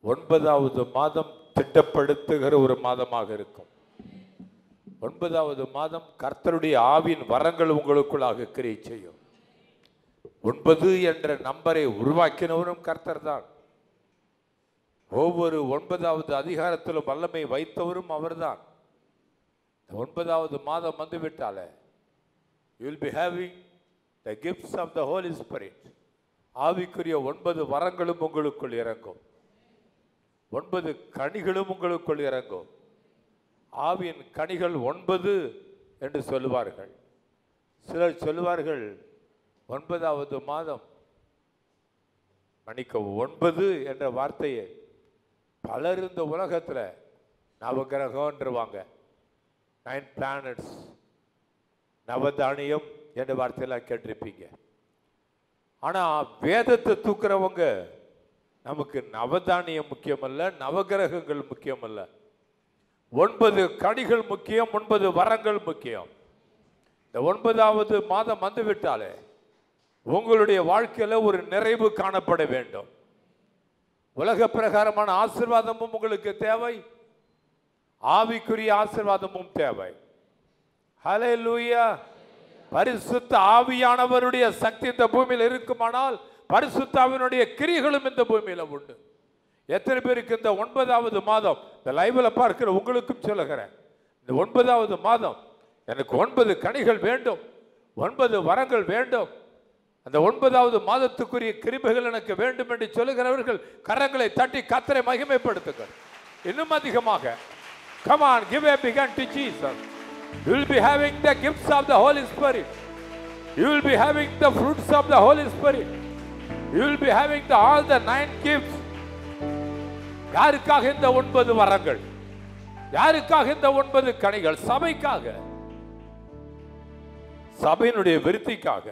ஒன்பதாவது மாதம் திட்டப்படுத்துகிற ஒரு மாதமாக இருக்கும் ஒன்பதாவது மாதம் கர்த்தருடைய ஆவின் வரங்கள் உங்களுக்குள்ளாக கிரியை செய்யும் ஒன்பது என்ற நம்பரை உருவாக்கினவரும் கர்த்தர் தான் ஒவ்வொரு ஒன்பதாவது அதிகாரத்திலும் வல்லமை வைத்தவரும் அவர்தான் இந்த ஒன்பதாவது மாதம் வந்து விட்டாலே you will be having the gifts of the Holy Spirit ஆவிக்குரிய ஒன்பது வரங்களும் உங்களுக்குள் இறங்கும் ஒன்பது கனிகளும் உங்களுக்குள் இறங்கும் ஆவியின் கனிகள் ஒன்பது என்று சொல்லுவார்கள் சிலர் சொல்லுவார்கள் ஒன்பதாவது மாதம் மன்னிக்கவும் ஒன்பது என்ற வார்த்தையை பலர் இந்த உலகத்தில் நவகிரகம்ன்றவாங்க நைன் பிளானட்ஸ் நவதானியம் என்ற வார்த்தையெல்லாம் கேட்டிருப்பீங்க ஆனால் வேதத்தை தூக்குறவங்க நமக்கு நவதானியம் முக்கியமல்ல நவகிரகங்கள் முக்கியமல்ல ஒன்பது கனிகள் முக்கியம் ஒன்பது வரங்கள் முக்கியம் இந்த ஒன்பதாவது மாதம் வந்து விட்டாலே உங்களுடைய வாழ்க்கையில ஒரு நிறைவு காணப்பட வேண்டும் உலக பிரகாரமான ஆசீர்வாதமும் உங்களுக்கு தேவை ஆவிக்குரிய ஆசீர்வாதமும் தேவை ஹலே லூயா பரிசுத்த ஆவியானவருடைய சக்தி இந்த பூமியில் இருக்குமானால் பரிசுத்த ஆவியினுடைய கிரிகளும் இந்த பூமியில உண்டு எத்தனை பேருக்கு இந்த ஒன்பதாவது மாதம் இந்த லைவ்ல பார்க்கிற உங்களுக்கும் சொல்லுகிறேன் இந்த ஒன்பதாவது மாதம் எனக்கு ஒன்பது கனிகள் வேண்டும் ஒன்பது வரங்கள் வேண்டும் அந்த ஒன்பதாவது மாதத்துக்குரிய கிருபைகள் எனக்கு வேண்டும் என்று சொல்லுகிறவர்கள் கரங்களை தட்டி கத்தரை மகிமைப்படுத்துங்கள் இன்னும் அதிகமாக come on give a big hand to jesus you will be having the gifts of the holy spirit you will be having the fruits of the holy spirit you will be having the, all the nine gifts யாருக்காக இந்த ஒன்பது வரங்கள் யாருக்காக இந்த ஒன்பது கனிகள் சபைக்காக சபையினுடைய விருத்திக்காக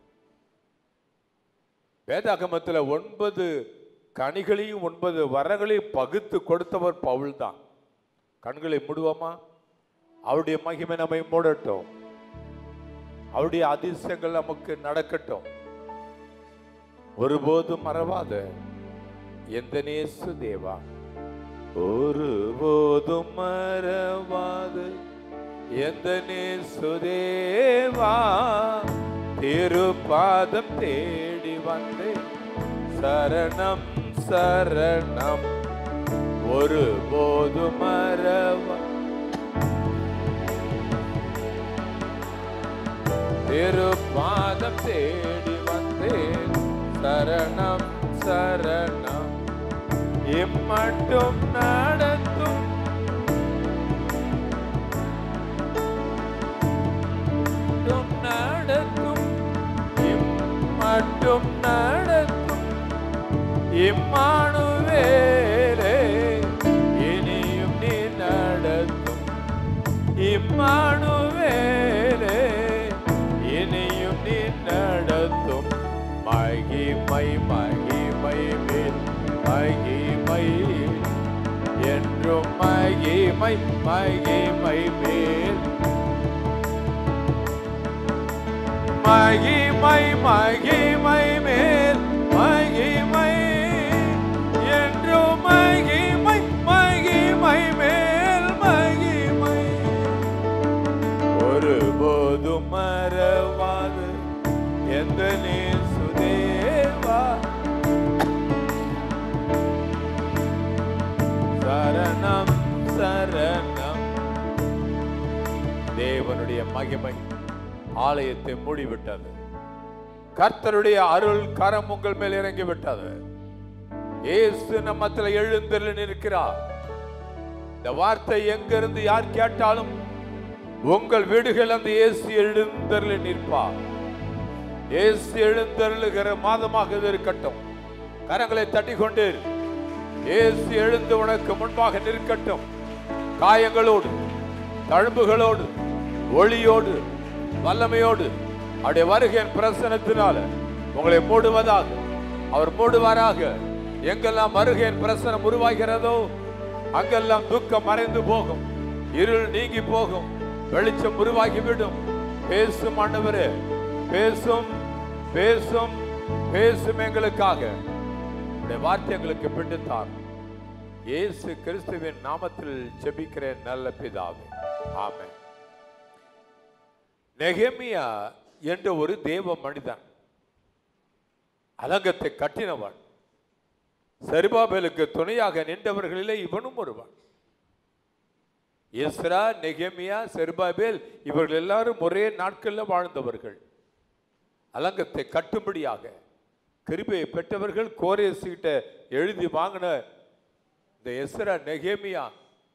வேதாகமத்தில் ஒன்பது கனிகளையும் ஒன்பது வரங்களையும் பகுத்து கொடுத்தவர் பவுல் தான் கண்களை மூடுவோமா அவருடைய மகிமை நம்மை மூடட்டும் அவருடைய அதிசயங்கள் நமக்கு நடக்கட்டும் ஒருபோதும் மறவாத எந்த நேசு தேவா ஒருபோதும் மறவாது எந்த நேசு தேவா திருப்பாதம் தேடி வந்து சரணம் சரணம் ஒருபோதும் மறவா திருப்பாதம் தேடி வந்தேன் சரணம் சரணம் இம்மட்டும் நடத்தும் மட்டும் நடத்தும் இம்மட்டும் நடத்தும் இம்மானுவேலே இனியும் நீ நடத்தும் இம்மானுவேலே இனியும் நீ நடத்தும் மகிமை மகிமை மேல் மகிமை என்றும் மகிமை மகிமை மேல் மகிமை மகிமை மேல் மகிமை என்றும் மகிமை மகிமை மேல் மகிமை ஒருபோதும் மறவாது எந்த சுதேவா சரணம் சரணம் தேவனுடைய மகிமை ஆலயத்தை மூடிவிட்டது கர்த்தருடைய அருள் கரம் உங்கள் மேல் இறங்கி விட்டது இயேசு நம்மத்தில் எழுந்தருளி நிற்கிறார் இந்த வார்த்தை எங்கிருந்து யார் கேட்டாலும் உங்கள் வீடுகள் அந்த இயேசு எழுந்தருளி நிற்பார் இயேசு எழுந்தருளுகிற மாதமாக இது இருக்கட்டும் கரங்களை தட்டி கொண்டு இயேசு எழுந்து உனக்கு முன்பாக நிற்கட்டும் காயங்களோடு தழும்புகளோடு ஒளியோடு வல்லமையோடு அவருடைய வருகையின் பிரசனத்தினால உங்களை மூடுவதாக அவர் மூடுவாராக எங்கெல்லாம் வருகையின் பிரசனம் உருவாகிறதோ அங்கெல்லாம் துக்கம் மறைந்து போகும் இருள் நீங்கி போகும் வெளிச்சம் உருவாகிவிடும் பேசும் ஆண்டவரே பேசும் பேசும் பேசும் எங்களுக்காக உடைய வார்த்தை எங்களுக்கு பிடித்தார் இயேசு கிறிஸ்துவின் நாமத்தில் ஜெபிக்கிறேன் நல்ல பிதாவே ஆமென் நெகேமியா என்ற ஒரு தேவ மனிதன் அலங்கத்தை கட்டினவன் செருபாபேலுக்கு துணையாக நின்றவர்களிலே இவனும் ஒருவன் எஸ்ரா நெகேமியா செருபாபேல் இவர்கள் எல்லாரும் ஒரே நாட்களில் வாழ்ந்தவர்கள் அலங்கத்தை கட்டும்படியாக கிருபையை பெற்றவர்கள் கோரேசுகிட்ட எழுதி வாங்கின இந்த எஸ்ரா நெகேமியா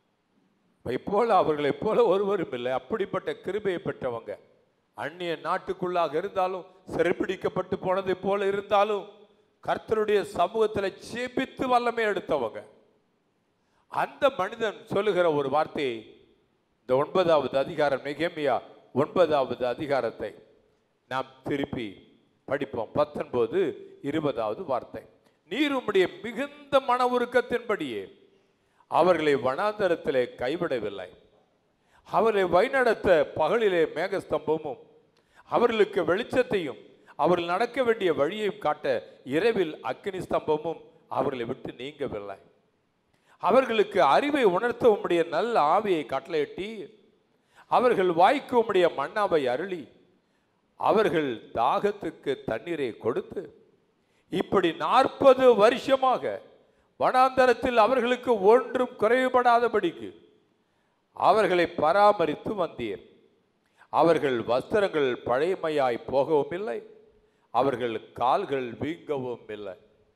போல அவர்களைப் போல ஒருவரும் இல்லை அப்படிப்பட்ட கிருபையை பெற்றவங்க அந்நிய நாட்டுக்குள்ளாக இருந்தாலும் சிறைப்பிடிக்கப்பட்டு போனதை போல இருந்தாலும் கர்த்தருடைய சமூகத்தில் செபித்து வல்லமை எடுத்தவங்க அந்த மனிதன் சொல்லுகிற ஒரு வார்த்தையை இந்த ஒன்பதாவது அதிகாரம் நெகேமியா ஒன்பதாவது அதிகாரத்தை நாம் திருப்பி படிப்போம் பத்தொன்பது இருபதாவது வார்த்தை நீர் உம்முடைய மிகுந்த மன உருக்கத்தின்படியே அவர்களை வனாந்தரத்திலே கைவிடவில்லை அவர்களை வழிநடத்த பகலிலே மேகஸ்தம்பமும் அவர்களுக்கு வெளிச்சத்தையும் அவர்கள் நடக்க வேண்டிய வழியையும் காட்ட இரவில் அக்கினி ஸ்தம்பமும் அவர்களை விட்டு நீங்கவில்லை அவர்களுக்கு அறிவை உணர்த்த உம்முடைய நல்ல ஆவியை கட்டளையிட்டி அவர்கள் வாய்க்கு உம்முடைய மன்னாவை அருளி அவர்கள் தாகத்துக்கு தண்ணீரை கொடுத்து இப்படி நாற்பது வருஷமாக வனாந்தரத்தில் அவர்களுக்கு ஒன்றும் குறைவுபடாதபடிக்கு அவர்களை பராமரித்து வந்தீர் அவர்கள் வஸ்திரங்கள் பழைமையாய் போகவும் இல்லை அவர்கள் கால்கள் வீங்கவும் இல்லை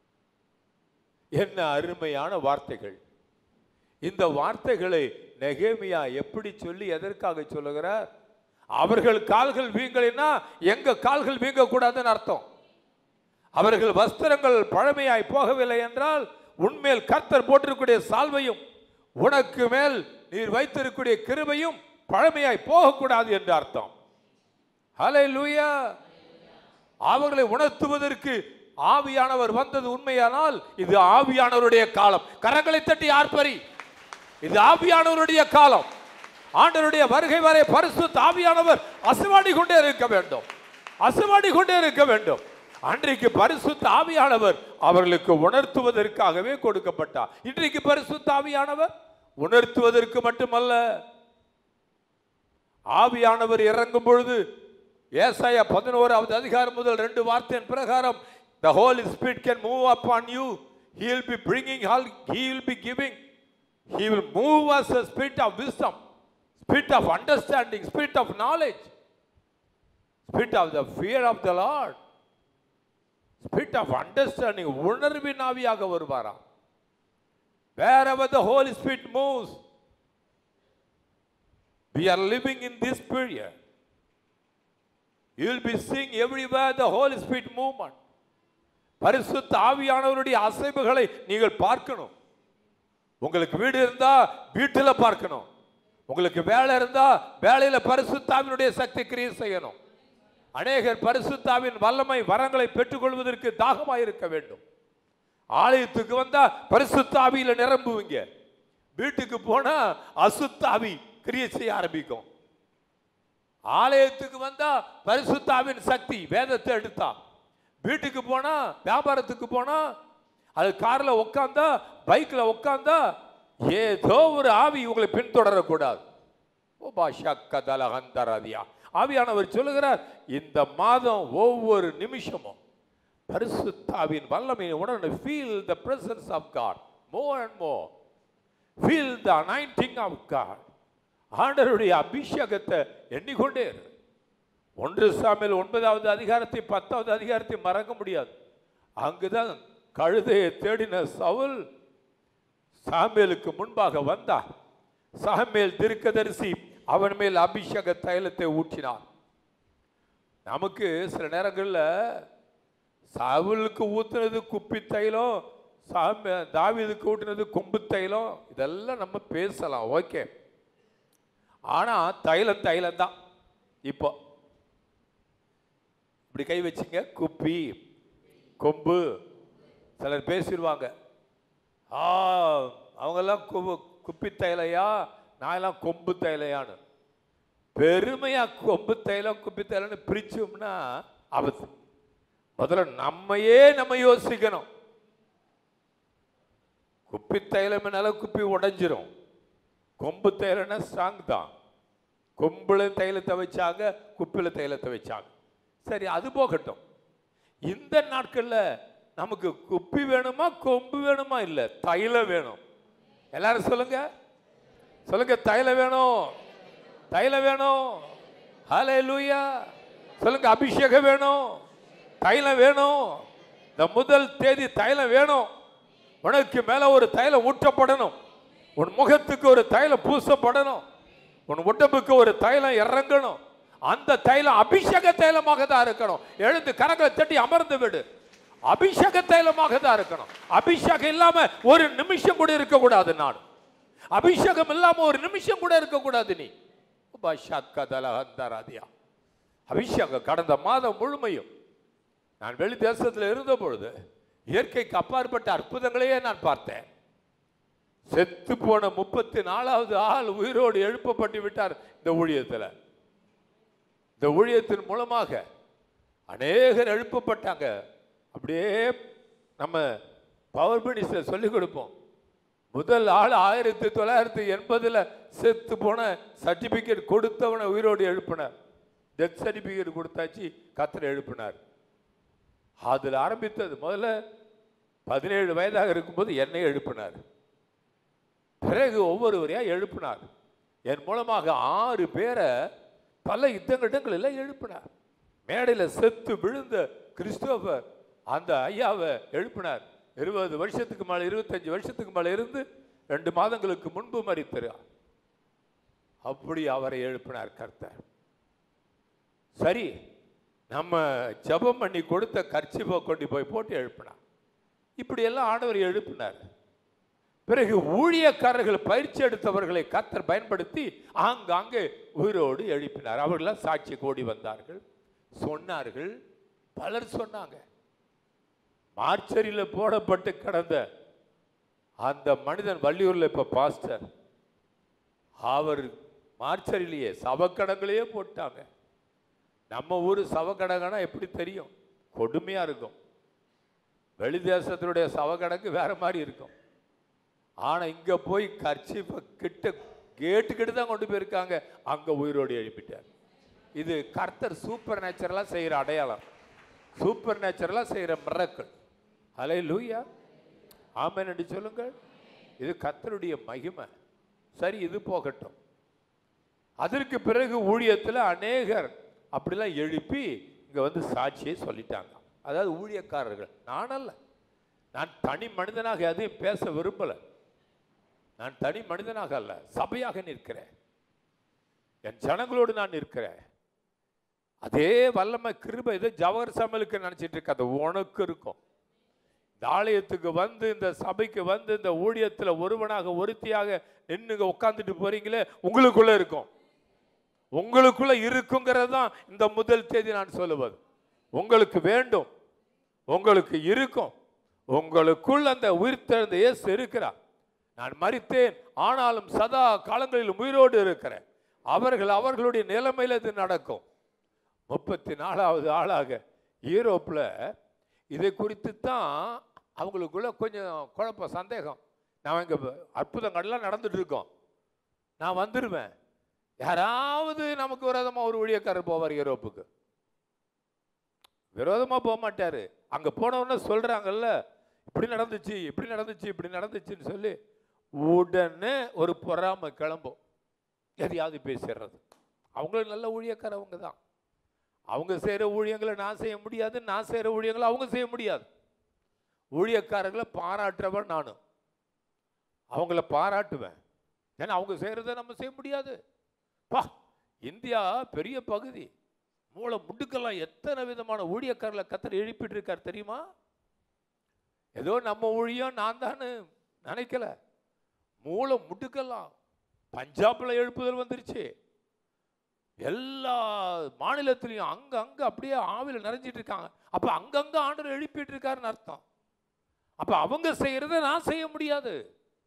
என்ன அருமையான வார்த்தைகள் இந்த வார்த்தைகளை நெகேமியா எப்படி சொல்லி எதற்காக சொல்லுகிறார் அவர்கள் கால்கள் வீங்கலைன்னா எங்க கால்கள் வீங்க கூடாதுன்னு அர்த்தம் அவர்கள் வஸ்திரங்கள் பழமையாய் போகவில்லை என்றால் உன்மேல் கர்த்தர் போட்டிருக்கக்கூடிய சால்வையும் உனக்கு மேல் நீர் வைத்திருக்கக்கூடிய கிருபையும் பழமையாய் போகக்கூடாது என்று அர்த்தம் ஹலே லூயா அவர்களை உணர்த்துவதற்கு ஆவியானவர் வந்தது உண்மையானால் இது ஆவியானவருடைய காலம் கரங்களை தட்டி ஆர்ப்பரி இது ஆவியானவருடைய காலம் ஆண்டவருடைய வருகை வரை பரிசு ஆவியானவர் அசைவாடி கொண்டே இருக்க வேண்டும் அசைவாடி கொண்டே இருக்க வேண்டும் அன்றைக்கு பரிசுத்த ஆவியானவர் அவர்களுக்கு உணர்த்துவதற்காகவே கொடுக்கப்பட்டார் இன்றைக்கு பரிசுத்த ஆவியானவர் உணர்த்துவதற்கு மட்டுமல்ல ஆவியானவர் இறங்கும் பொழுது ஏசாயா பதினோராவது அதிகாரம் முதல் ரெண்டு வார்த்தையின் பிரகாரம் the holy spirit can move upon you he will be bringing all he will be giving he will move us a spirit of wisdom spirit of understanding spirit of knowledge spirit of the fear of the lord spirit of understanding உணர்வின் ஆவியாக வருவாராம் wherever the holy spirit moves we are living in this period you will be seeing everywhere the holy spirit movement பரிசுத்த ஆவியானவருடைய அசைவுகளை நீங்கள் பார்க்கணும் உங்களுக்கு வீடு இருந்தா வீட்டில் பார்க்கணும் உங்களுக்கு வேலை இருந்தா வேலையில பரிசுத்தாவினுடைய சக்தி கிரியை செய்யணும் அநேகர் பரிசுத்தாவின் வல்லமை வரங்களை பெற்றுக்கொள்வதற்கு தாகமாக இருக்க வேண்டும் ஆலயத்துக்கு வந்தா பரிசுத்தாவியில நிரம்புவீங்க வீட்டுக்கு போனா அசுத்தாவி கிரியை செய்ய ஆரம்பிக்கும் ஆலயத்துக்கு வந்தா பரிசுத்தாவின் சக்தி வேதத்தை எடுத்தா வீட்டுக்கு போனா வியாபாரத்துக்கு போனா அது கார்ல உட்காந்தா பைக்ல உட்காந்தா ஏதோ ஒரு ஆவி உங்களை பின்தொடரக்கூடாது ஓ பாஷா கதல ஹந்தராதியா ஆவியானவர் சொல்லுகிறார் இந்த மாதம் ஒவ்வொரு நிமிஷமும் பரிசுத்தாவின் வல்லமையை உணர்ந்து feel the presence of God more and more feel the anointing of God ஆண்டருடைய அபிஷேகத்தை எண்ணிக்கொண்டே இரு ஒன்று சாமியில் ஒன்பதாவது அதிகாரத்தை பத்தாவது அதிகாரத்தை மறக்க முடியாது அங்குதான் கழுதையை தேடின சவுல் சாமியலுக்கு முன்பாக வந்தார் சாமியல் திருக்கதரிசி அவன் மேல் அபிஷேக தைலத்தை ஊற்றினார் நமக்கு சில நேரங்களில் சவுலுக்கு ஊத்துனது குப்பி தைலம் சாமி தாவீதுக்கு ஊற்றினது கொம்பு தைலம் இதெல்லாம் நம்ம பேசலாம் ஓகே ஆனா தைலம் தைலம் தான் இப்போ இப்படி கை வச்சுங்க குப்பி கொம்பு சிலர் பேசிடுவாங்க ஆ அவங்கெல்லாம் கொம்பு குப்பி தைலையா நான் எல்லாம் கொம்பு தைலையான்னு பெருமையா கொம்பு தைலம் குப்பி தைலம்னு பிரிச்சோம்னா ஆபத்து முதல்ல நம்மையே நம்ம யோசிக்கணும் குப்பி தைலம்னால குப்பி உடைஞ்சிரும் கொம்பு தைலம்னா ஸ்ட்ராங் தான் கொம்புல தைலத்தை வச்சாங்க குப்பில தைலத்தை வச்சாங்க சரி அது போகட்டும் இந்த நாட்கள்ல நமக்கு குப்பி வேணுமா கொம்பு வேணுமா இல்ல தைலம் வேணும் எல்லாரும் சொல்லுங்க சொல்லுங்க தைலம் வேணும் தைலம் வேணும் ஹலே லூயா சொல்லுங்க அபிஷேகம் வேணும் தைலம் வேணும் இந்த முதல் தேதி தைலம் வேணும் உனக்கு மேல ஒரு தைலம் ஊற்றப்படணும் உன் முகத்துக்கு ஒரு தைலம் பூசப்படணும் உன் உடம்புக்கு ஒரு தைலம் இறங்கணும் அந்த தைலம் அபிஷேக தைலமாக தான் இருக்கணும் எழுந்து கரங்களை தட்டி அமர்ந்து விடு அபிஷேக தைலமாக தான் இருக்கணும் அபிஷேகம் இல்லாம ஒரு நிமிஷம் கூட இருக்கக்கூடாது நான் அபிஷேகம் இல்லாம ஒரு நிமிஷம் கூட இருக்கக்கூடாது நீ உபாஷாத்கதலஹந்தராதியா. அபிஷேகம் கடந்த மாதம் முழுமையும் நான் வெளி தேசத்தில் இருந்த பொழுது இயற்கைக்கு அப்பாற்பட்ட அற்புதங்களையே நான் பார்த்தேன் செத்து போன முப்பத்தி நாலாவது ஆள் உயிரோடு எழுப்பப்பட்டு விட்டார் இந்த ஊழியத்தில் இந்த ஊழியத்தின் மூலமாக அநேகர் எழுப்பப்பட்டாங்க அப்படியே நம்ம பவர் மினிஸ்டர் சொல்லிக் கொடுப்போம் முதல் ஆள் ஆயிரத்தி தொள்ளாயிரத்தி எண்பதுல செத்து போன சர்டிபிகேட் கொடுத்தவனை உயிரோடு எழுப்பினார் டெத் சர்டிபிகேட் கொடுத்தாச்சு கத்திர எழுப்பினார் அதில் ஆரம்பித்தது முதல்ல பதினேழு வயதாக இருக்கும்போது என்னை எழுப்பினார் பிறகு ஒவ்வொருவரையா எழுப்பினார் என் மூலமாக ஆறு பேரை பல யுத்தங்களிடங்களில் எழுப்பினார் மேடையில் செத்து விழுந்த கிறிஸ்டோபர் அந்த ஐயாவை எழுப்பினார் இருபது வருஷத்துக்கு மேலே இருபத்தஞ்சு வருஷத்துக்கு மேலே இருந்து ரெண்டு மாதங்களுக்கு முன்பு மறித்தார் அப்படி அவரை எழுப்பினார் கர்த்தர் சரி நம்ம ஜெபம் பண்ணி கொடுத்த கர்ச்சிப்பை கொண்டு போய் போட்டு எழுப்பினார் இப்படியெல்லாம் ஆண்டவர் எழுப்பினார் பிறகு ஊழியக்காரர்கள் பயிற்சி எடுத்தவர்களை கத்தர் பயன்படுத்தி ஆங்காங்கே உயிரோடு எழுப்பினார் அவர்களாம் சாட்சி கோடி வந்தார்கள் சொன்னார்கள் பலர் சொன்னாங்க மார்ச்சரியில் போடப்பட்டு கிடந்த அந்த மனிதன் வள்ளியூர்ல இப்ப பாஸ்டர் அவர் மார்ச்சரிலேயே சவக்கடங்களையே போட்டாங்க நம்ம ஊர் சவக்கடங்கன்னா எப்படி தெரியும் கொடுமையா இருக்கும் வெளி தேசத்தினுடைய சவக்கடங்கு வேற மாதிரி இருக்கும் ஆனா இங்க போய் கர்ச்சிப்பை கிட்ட கேட்டு கிட்ட தான் கொண்டு போயிருக்காங்க அங்க உயிரோடு எழுப்பிட்டார் இது கர்த்தர் சூப்பர் நேச்சுரலா செய்யற அடையாளம் சூப்பர் நேச்சுரலா செய்யற மிரக்கள் அலை லூயா ஆமென் என்று சொல்லுங்கள் இது கர்த்தருடைய மகிமை சரி இது போகட்டும் அதற்கு பிறகு ஊழியத்தில் அநேகர் அப்படிலாம் எழுப்பி இங்க வந்து சாட்சியை சொல்லிட்டாங்க அதாவது ஊழியக்காரர்கள் நான் அல்ல நான் தனி மனிதனாக எதையும் பேச விரும்பல நான் தனி மனிதனாக அல்ல சபையாக நிற்கிறேன் என் ஜனங்களோடு நான் நிற்கிறேன் அதே வல்லமை கிருபை இது ஜவஹர் சமையலுக்கு நினைச்சிட்டு இருக்க அது உனக்கு இருக்கும் இந்த ஆலயத்துக்கு வந்து இந்த சபைக்கு வந்து இந்த ஊழியத்தில் ஒருவனாக ஒருத்தியாக நின்னுங்க உட்காந்துட்டு போறீங்களே உங்களுக்குள்ள இருக்கும் உங்களுக்குள்ள இருக்குங்கிறது தான் இந்த முதல் தேதி நான் சொல்லுவது உங்களுக்கு வேண்டும் உங்களுக்கு இருக்கும் உங்களுக்குள் அந்த உயிர்த்தெழுந்த இயேசு இருக்கிறார் நான் மரித்தேன் ஆனாலும் சதா காலங்களில் உயிரோடு இருக்கிறேன் அவர்கள் அவர்களுடைய நிலைமையில் இது நடக்கும் முப்பத்தி நாலாவது ஆளாக யூரோப்பில் இதை குறித்து தான் அவங்களுக்குள்ள கொஞ்சம் குழப்பம் சந்தேகம் நான் இங்கே அற்புதங்கள்லாம் நடந்துட்டு இருக்கோம் நான் வந்துடுவேன் யாராவது நமக்கு விரோதமாக ஒரு ஊழியக்காரர் போவார் யூரோப்புக்கு விரோதமாக போக மாட்டார் அங்கே போனவொன்னே சொல்கிறாங்கல்ல இப்படி நடந்துச்சு இப்படி நடந்துச்சு இப்படி நடந்துச்சுன்னு சொல்லி உடனே ஒரு பொறாமை கிளம்பும் எதையாவது பேசிடுறது அவங்களும் நல்ல ஊழியக்காரவங்க தான் அவங்க செய்கிற ஊழியங்களை நான் செய்ய முடியாது நான் செய்கிற ஊழியங்களை அவங்க செய்ய முடியாது ஊழியக்காரர்களை பாராட்டுறவன் நானும் அவங்கள பாராட்டுவேன் ஏன்னா அவங்க செய்கிறத நம்ம செய்ய முடியாது பா இந்தியா பெரிய பகுதி மூளை முடுக்கெல்லாம் எத்தனை விதமான ஊழியக்காரர்களை கத்தர் எழுப்பிட்டு இருக்கார் தெரியுமா ஏதோ நம்ம ஊழியம் நான் தானே நினைக்கல மூளை முடுக்கெல்லாம் பஞ்சாப்ல எழுப்புதல் வந்துருச்சு எல்லா மாநிலத்திலையும் அங்க அங்க அப்படியே ஆவில நிறைஞ்சிட்டு இருக்காங்க அப்ப அங்கங்க ஆண்டவர் எழுப்பிட்டு இருக்காருன்னு அர்த்தம் அப்ப அவங்க செய்யறத நான் செய்ய முடியாது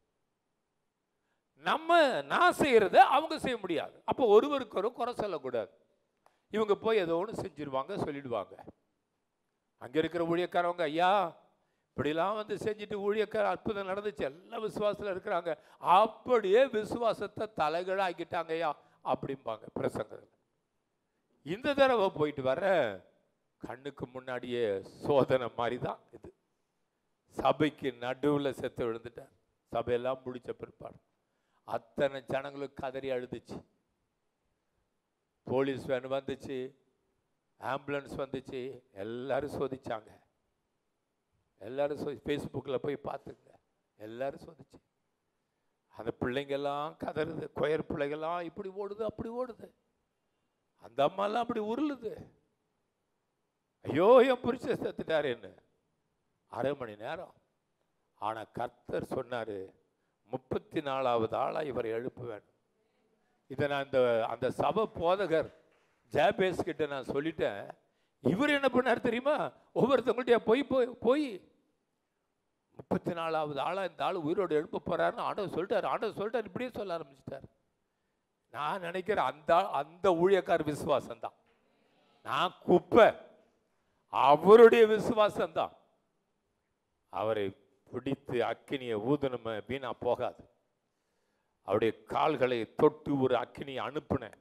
நம்ம நான் செய்யறத அவங்க செய்ய முடியாது அப்போ ஒருவருக்கு ஒரு குறை சொல்லக்கூடாது இவங்க போய் ஏதோ ஒன்று செஞ்சிருவாங்க சொல்லிடுவாங்க அங்க இருக்கிற ஊழியக்காரவங்க ஐயா இப்படிலாம் வந்து செஞ்சுட்டு ஊழியக்கார அற்புதம் நடந்துச்சு எல்லாம் விசுவாசத்தில் இருக்கிறாங்க அப்படியே விசுவாசத்தை தலைகளாக்கிட்டாங்கய்யா அப்படிம்பாங்க பிரசங்கத்தில் இந்த தடவை போயிட்டு வர கண்ணுக்கு முன்னாடியே சோதனை மாதிரி தான் இது சபைக்கு நடுவில் செத்து விழுந்துட்டார் சபையெல்லாம் முடிச்ச பிற்பாடு அத்தனை ஜனங்களும் கதறி அழுதுச்சு போலீஸ் வேன் வந்துச்சு ஆம்புலன்ஸ் வந்துச்சு எல்லாரும் சோதிச்சாங்க எல்லாரும் சோ ஃபேஸ்புக்கில் போய் பார்த்துங்க எல்லாரும் சோதிச்சு அந்த பிள்ளைங்கெல்லாம் கதறுது கொயர் பிள்ளைங்கெல்லாம் இப்படி ஓடுது அப்படி ஓடுது அந்த அம்மாலாம் அப்படி உருளுது ஐயோ என் புரிச்ச செத்துட்டாரேன்னு அரை மணி நேரம் ஆனால் கர்த்தர் சொன்னார் முப்பத்தி நாலாவது ஆளாக இவரை எழுப்புவேன் இதை நான் இந்த அந்த சபை போதகர் ஜேபேஸ் கிட்ட நான் சொல்லிட்டேன் இவர் என்ன பண்ணார் தெரியுமா ஒவ்வொருத்தவங்கள்ட்ட போய் போய் போய் முப்பத்தி நாலாவது ஆளாக இந்த ஆள் உயிரோடு எழுப்ப போறாருன்னு ஆண்டவர் சொல்லிட்டார் ஆண்டவர் சொல்லிட்டார் இப்படியே சொல்ல ஆரம்பிச்சிட்டார் நான் நினைக்கிறேன் அந்த அந்த ஊழியக்கார விசுவாசம் தான் நான் குப்பை அவருடைய விசுவாசம் தான் அவரை பிடித்து அக்கினியை ஊதணுமே வீணா போகாது அவருடைய கால்களை தொட்டு ஒரு அக்கினியை அனுப்புனேன்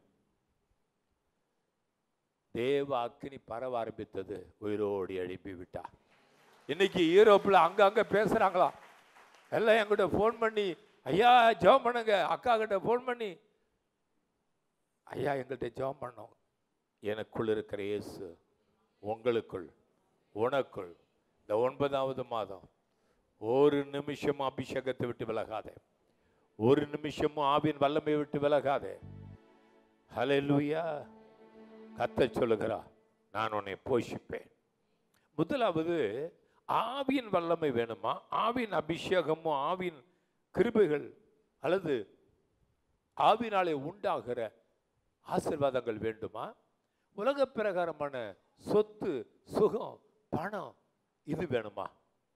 தேவ அக்கினி பரவ ஆரம்பித்தது உயிரோடு எழுப்பி விட்டார் இன்னைக்கு யூரோப்பில் அங்கங்க பேசுறாங்களா எல்லாம் என்கிட்ட ஃபோன் பண்ணி ஐயா ஜெபம் பண்ணுங்க அக்கா கிட்ட ஃபோன் பண்ணி ஐயா எங்கள்கிட்ட ஜெபம் பண்ணோம் எனக்குள் இருக்கிற இயேசு உங்களுக்குள் உனக்குள் இந்த ஒன்பதாவது மாதம் ஒரு நிமிஷமும் அபிஷேகத்தை விட்டு விலகாதே ஒரு நிமிஷமும் ஆவின் வல்லமை விட்டு விலகாதே ஹalleluya கத்த சொல்லுகிறா நான் உன்னை போஷிப்பேன் முதலாவது ஆவியின் வல்லமை வேணுமா ஆவின் அபிஷேகமும் ஆவின் கிருபைகள் அல்லது ஆவினாலே உண்டாகிற ஆசீர்வாதங்கள் வேண்டுமா உலக பிரகாரமான சொத்து சுகம் பணம் இது வேணுமா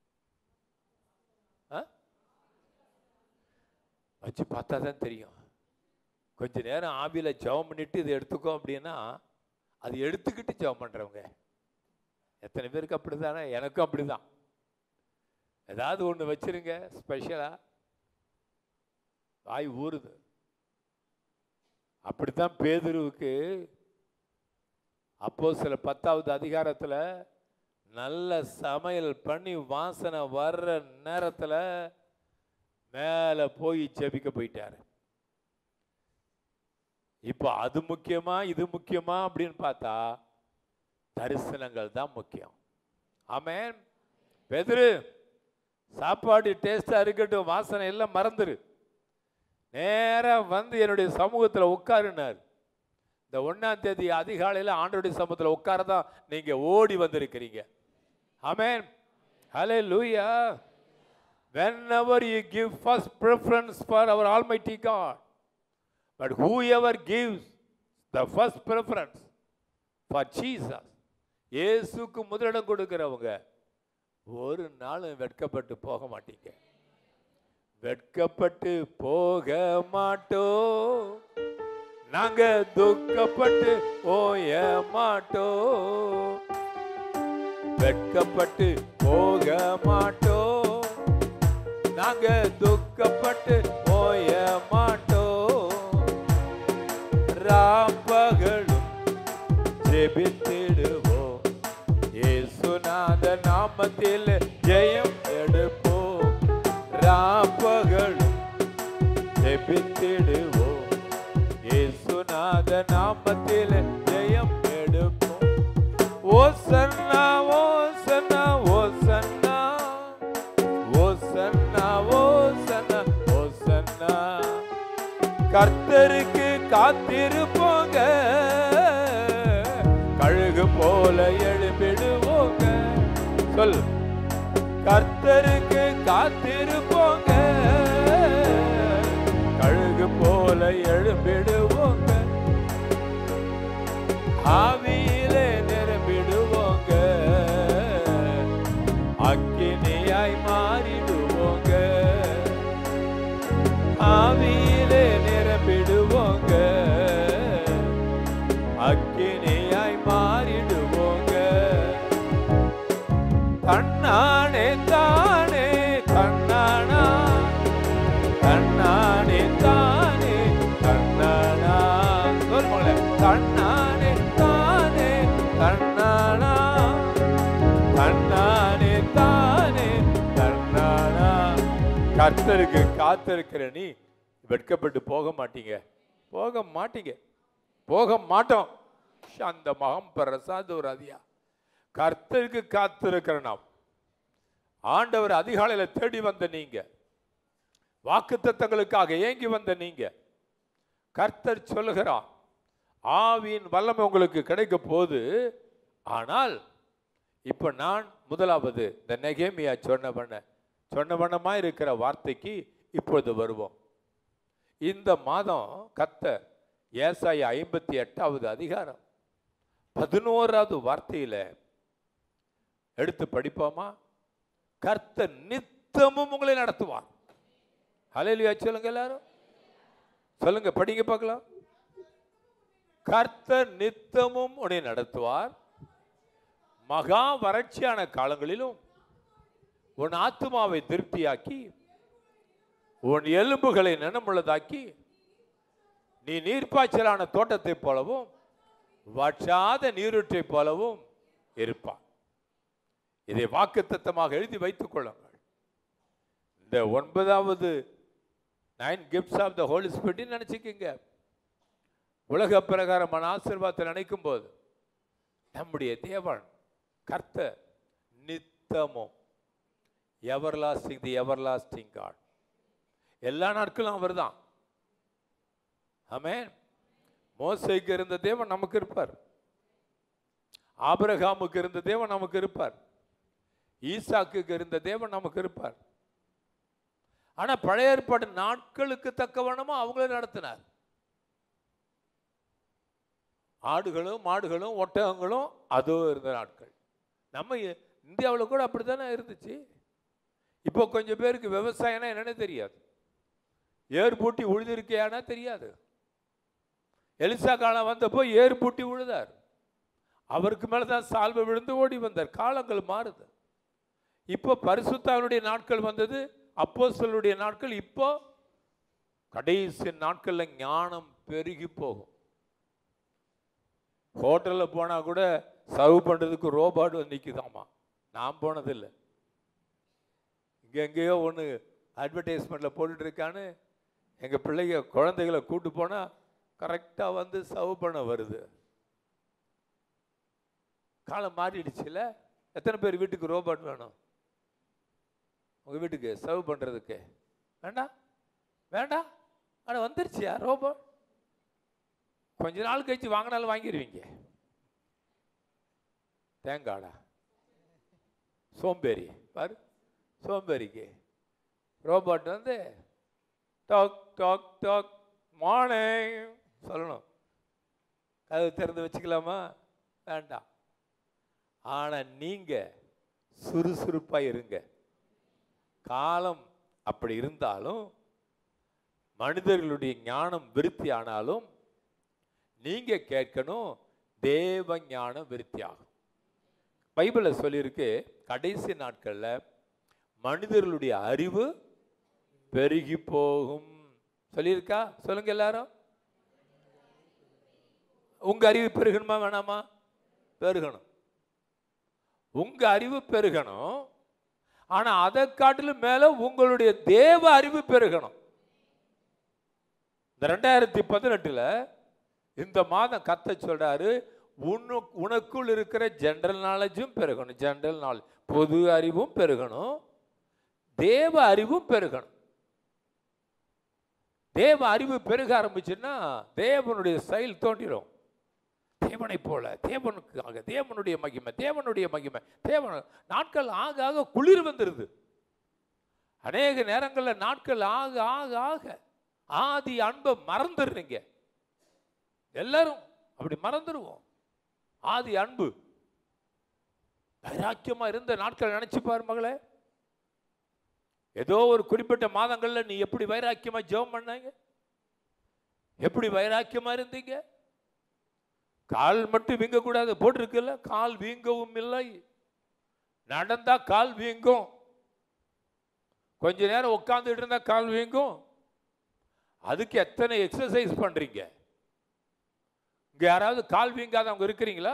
ஆ? வச்சு பார்த்தா தான் தெரியும் கொஞ்ச நேரம் ஆவியில் ஜெபம் பண்ணிட்டு இதை எடுத்துக்கோ அப்படின்னா அது எடுத்துக்கிட்டு ஜெபம் பண்ணுறவங்க எத்தனை பேருக்கு அப்படிதானே எனக்கும் அப்படிதான் ஏதாவது ஒன்று வச்சிருங்க ஸ்பெஷலாக வாய் ஊறுது அப்படித்தான் பேதுருவுக்கு அப்போ சில பத்தாவது அதிகாரத்தில் நல்ல சமையல் பண்ணி வாசனை வர்ற நேரத்தில் மேலே போய் ஜெபிக்க போயிட்டாரு இப்போ அது முக்கியமா இது முக்கியமா அப்படின்னு பார்த்தா தரிசனங்கள் தான் முக்கியம் ஆமென் பெதுரு சாப்பாடு டேஸ்டா இருக்கட்டும் வாசனை எல்லாம் மறந்துரு நேரா வந்து என்னுடைய சமூகத்தில் உட்காருனார் இந்த ஒண்ணாம் தேதி அதிகாலையில் ஆண்டோடைய சமூகத்தில் உட்கார தான் நீங்க ஓடி வந்திருக்கிறீங்க ஆமென் ஹலே லூயா whenever you give first preference for our almighty god but whoever gives the first preference for jesus இயேசுக்கு முதலிடம் கொடுக்கிறவங்க ஒரு நாளும் வெட்கப்பட்டு போக மாட்டீங்க வெட்கப்பட்டு போக மாட்டோம் நாங்க துக்கப்பட்டு ஓய மாட்டோம் வெட்கப்பட்டு போக மாட்டோம் நாங்க துக்கப்பட்டு போய மாட்டோம் ராப்பகலும் ஜெபித்திடுவோம் இயேசுநாத நாமத்தில் ஜெயம் எடுப்போம் ராப்பகலும் ஜெபித்திடுவோம் இயேசுநாத நாமத்தில் ஜெயம் எடுப்போம் ஓசன்னா ஓசன்னா ஓசன்னா ஓசன்னா ஓசன்னா ஓசன்னா கர்த்தருக்கு காத்திருப்போங்க கழுகு போல எழுப்பிடுவோங்க சொல் கர்த்தருக்கு காத்திருப்போங்க கழுகு போல எழுப்பிடுவோங்க ஆவியிலே நிரம்பிடுவோங்க அக்கினியாய் மாறிடுவோங்க ஆவியிலே நிரம்பிடுவோங்க அக்கினியாய் மாறிடுவோங்க தன்னானே தான் தன்னானே தானே தன்னானா சொல் மகளே தன்னானே தானே தன்னானா தன்னானே தானே தன்னானா கர்த்தருக்கு காத்திருக்கிற நீ வெட்கப்பட்டு போக மாட்டீங்க போக மாட்டீங்க போக மாட்டோம் அந்த மகம் பிரசாத் ஒரு அதியா கர்த்தருக்கு காத்திருக்கிற நாம் ஆண்டவர் அதிகாலையில தேடி வந்த நீங்க வாக்குத்தத்தங்களுக்காக ஏங்கி வந்த நீங்க கர்த்தர் சொல்லுகிறார் ஆவியின் வல்லமை உங்களுக்கு கிடைக்க போது ஆனால் இப்ப நான் முதலாவது இந்த நெகேமியா சொன்ன பண்ண சொன்ன வண்ணமா இருக்கிற வார்த்தைக்கு இப்பொழுது வருவோம் இந்த மாதம் கர்த்தர் ஏசாய ஐம்பத்தி எட்டாவது அதிகாரம் பதினோராவது வார்த்தையில எடுத்து படிப்போமா கர்த்தர் நித்தமும் உங்களை நடத்துவார் ஹalleluya சொல்லுங்க எல்லாரும் சொல்லுங்க படிங்க பார்க்கலாம் கர்த்தர் நித்தமும் உன்னை நடத்துவார் மகா வறட்சியான காலங்களிலும் உன் ஆத்துமாவை திருப்தியாக்கி உன் எலும்புகளை நினமுள்ளதாக்கி நீ நீர்ப்பாய்ச்சலான தோட்டத்தைப் போலவும் வற்றாத நீரூற்றைப் போலவும் இருப்பார் இதை வாக்குத்தத்தமாக எழுதி வைத்துக் கொள்ளுங்கள் இந்த ஒன்பதாவது nine gifts of the Holy Spirit நினைச்சுக்கங்க உலக பிரகாரமான ஆசீர்வாதத்தை நினைக்கும் போது நம்முடைய தேவன் கர்த்தர் நித்தமும் everlasting the everlasting God எல்லா நாட்களும் அவர்தான் ஆமென் மோசைக்கு இருந்த தேவன் நமக்கு இருப்பார் ஆபிரகாமுக்கு இருந்த தேவன் நமக்கு இருப்பார் ஈசாக்குக்கு இருந்த தேவன் நமக்கு இருப்பார் ஆனா பழைய ஏற்பாடு நாட்களுக்கு தக்கவனமா அவங்கள நடத்தினார் ஆடுகளும் மாடுகளும் ஒட்டகங்களும் அதுவும் இருந்த நாட்கள் நம்ம இந்தியாவில் கூட அப்படித்தானே இருந்துச்சு இப்போ கொஞ்சம் பேருக்கு விவசாயம்னா என்னன்னு தெரியாது ஏர் பூட்டி உழுதிருக்கையானா தெரியாது எலிசா காலம் வந்தப்போ ஏர் பூட்டி உழுதார் அவருக்கு மேலே தான் சால்வை விழுந்து ஓடி வந்தார் காலங்கள் மாறுது இப்போ பரிசுத்தாவுடைய நாட்கள் வந்தது அப்போஸ்தலருடைய நாட்கள் இப்போ கடைசி நாட்கள்ல ஞானம் பெருகி போகும் ஹோட்டலில் போனால் கூட சர்வ் பண்ணுறதுக்கு ரோபாட் வந்து நிற்குதாமா நான் போனதில்லை இங்கே எங்கேயோ ஒன்று அட்வர்டைஸ்மெண்ட்டில் போட்டுட்டு இருக்கான்னு எங்கள் பிள்ளைங்க குழந்தைகளை கூட்டு போனால் கரெக்டாக வந்து சர்வ் பண்ண வருது காலம் மாறிடுச்சுல எத்தனை பேர் வீட்டுக்கு ரோபோட் வேணும் உங்கள் வீட்டுக்கு சர்வ் பண்ணுறதுக்கு வேண்டாம் வேண்டாம் ஆனால் வந்துருச்சியா ரோபோட் கொஞ்ச நாள் கழிச்சு வாங்கினாலும் வாங்கிடுவீங்க தேங்காடா சோம்பேறி பாரு சோம்பேறிக்கு ரோபோட் வந்து டாக் டாக் டாக் மார்னிங் சொல்லணும் கதவு திறந்து வச்சுக்கலாமா வேண்டாம் ஆனால் நீங்கள் சுறுசுறுப்பாக இருங்க காலம் அப்படி இருந்தாலும் மனிதர்களுடைய ஞானம் விருத்தி ஆனாலும் நீங்க கேட்கணும் தேவ ஞானம் விருத்தி ஆகும் பைபிளில் சொல்லியிருக்கு கடைசி நாட்கள்ல மனிதர்களுடைய அறிவு பெருகி போகும் சொல்லியிருக்கா சொல்லுங்க எல்லாரும் உங்க அறிவு பெருகணுமா வேணாமா பெருகணும் உங்க அறிவு பெருகணும் ஆனா அதை காட்டிலும் மேல உங்களுடைய தேவ அறிவு பெருகணும் இந்த ரெண்டாயிரத்தி பதினெட்டுல இந்த மாதம் கத்த சொல்றாரு உன்னு உனக்குள் இருக்கிற ஜென்ரல் நாலேஜும் பெருகணும் ஜென்ரல் நாலேஜ் பொது அறிவும் பெருகணும் தேவ அறிவும் பெருகணும் தேவ அறிவு பெருக ஆரம்பிச்சுன்னா தேவனுடைய செயல் தோன்றிடும் தேவனை போல தேவனுக்காக தேவனுடைய மகிமை தேவனுடைய மகிமை தேவன் நாட்கள் ஆக ஆக குளிர் வந்துருது அநேக நேரங்களில் நாட்கள் ஆக ஆக ஆக ஆதி அன்பை மறந்துடுறீங்க எல்லாரும் அப்படி மறந்துடுவோம் ஆதி அன்பு வைராக்கியமா இருந்த நாட்கள் நினைச்சு பாரு மகளே ஏதோ ஒரு குறிப்பிட்ட மாதங்கள்ல நீ எப்படி வைராக்கியமா ஜெபம் பண்ணாங்க எப்படி வைராக்கியமா இருந்தீங்க கால் மட்டும் வீங்க கூடாது போட்டிருக்குல்ல கால் வீங்கவும் இல்லை நடந்தா கால் வீங்கும் கொஞ்ச நேரம் உட்காந்துட்டு இருந்தா கால் வீங்கும் அதுக்கு எத்தனை எக்ஸசைஸ் பண்றீங்க இங்க யாராவது கால் வீங்காதவங்க இருக்கிறீங்களா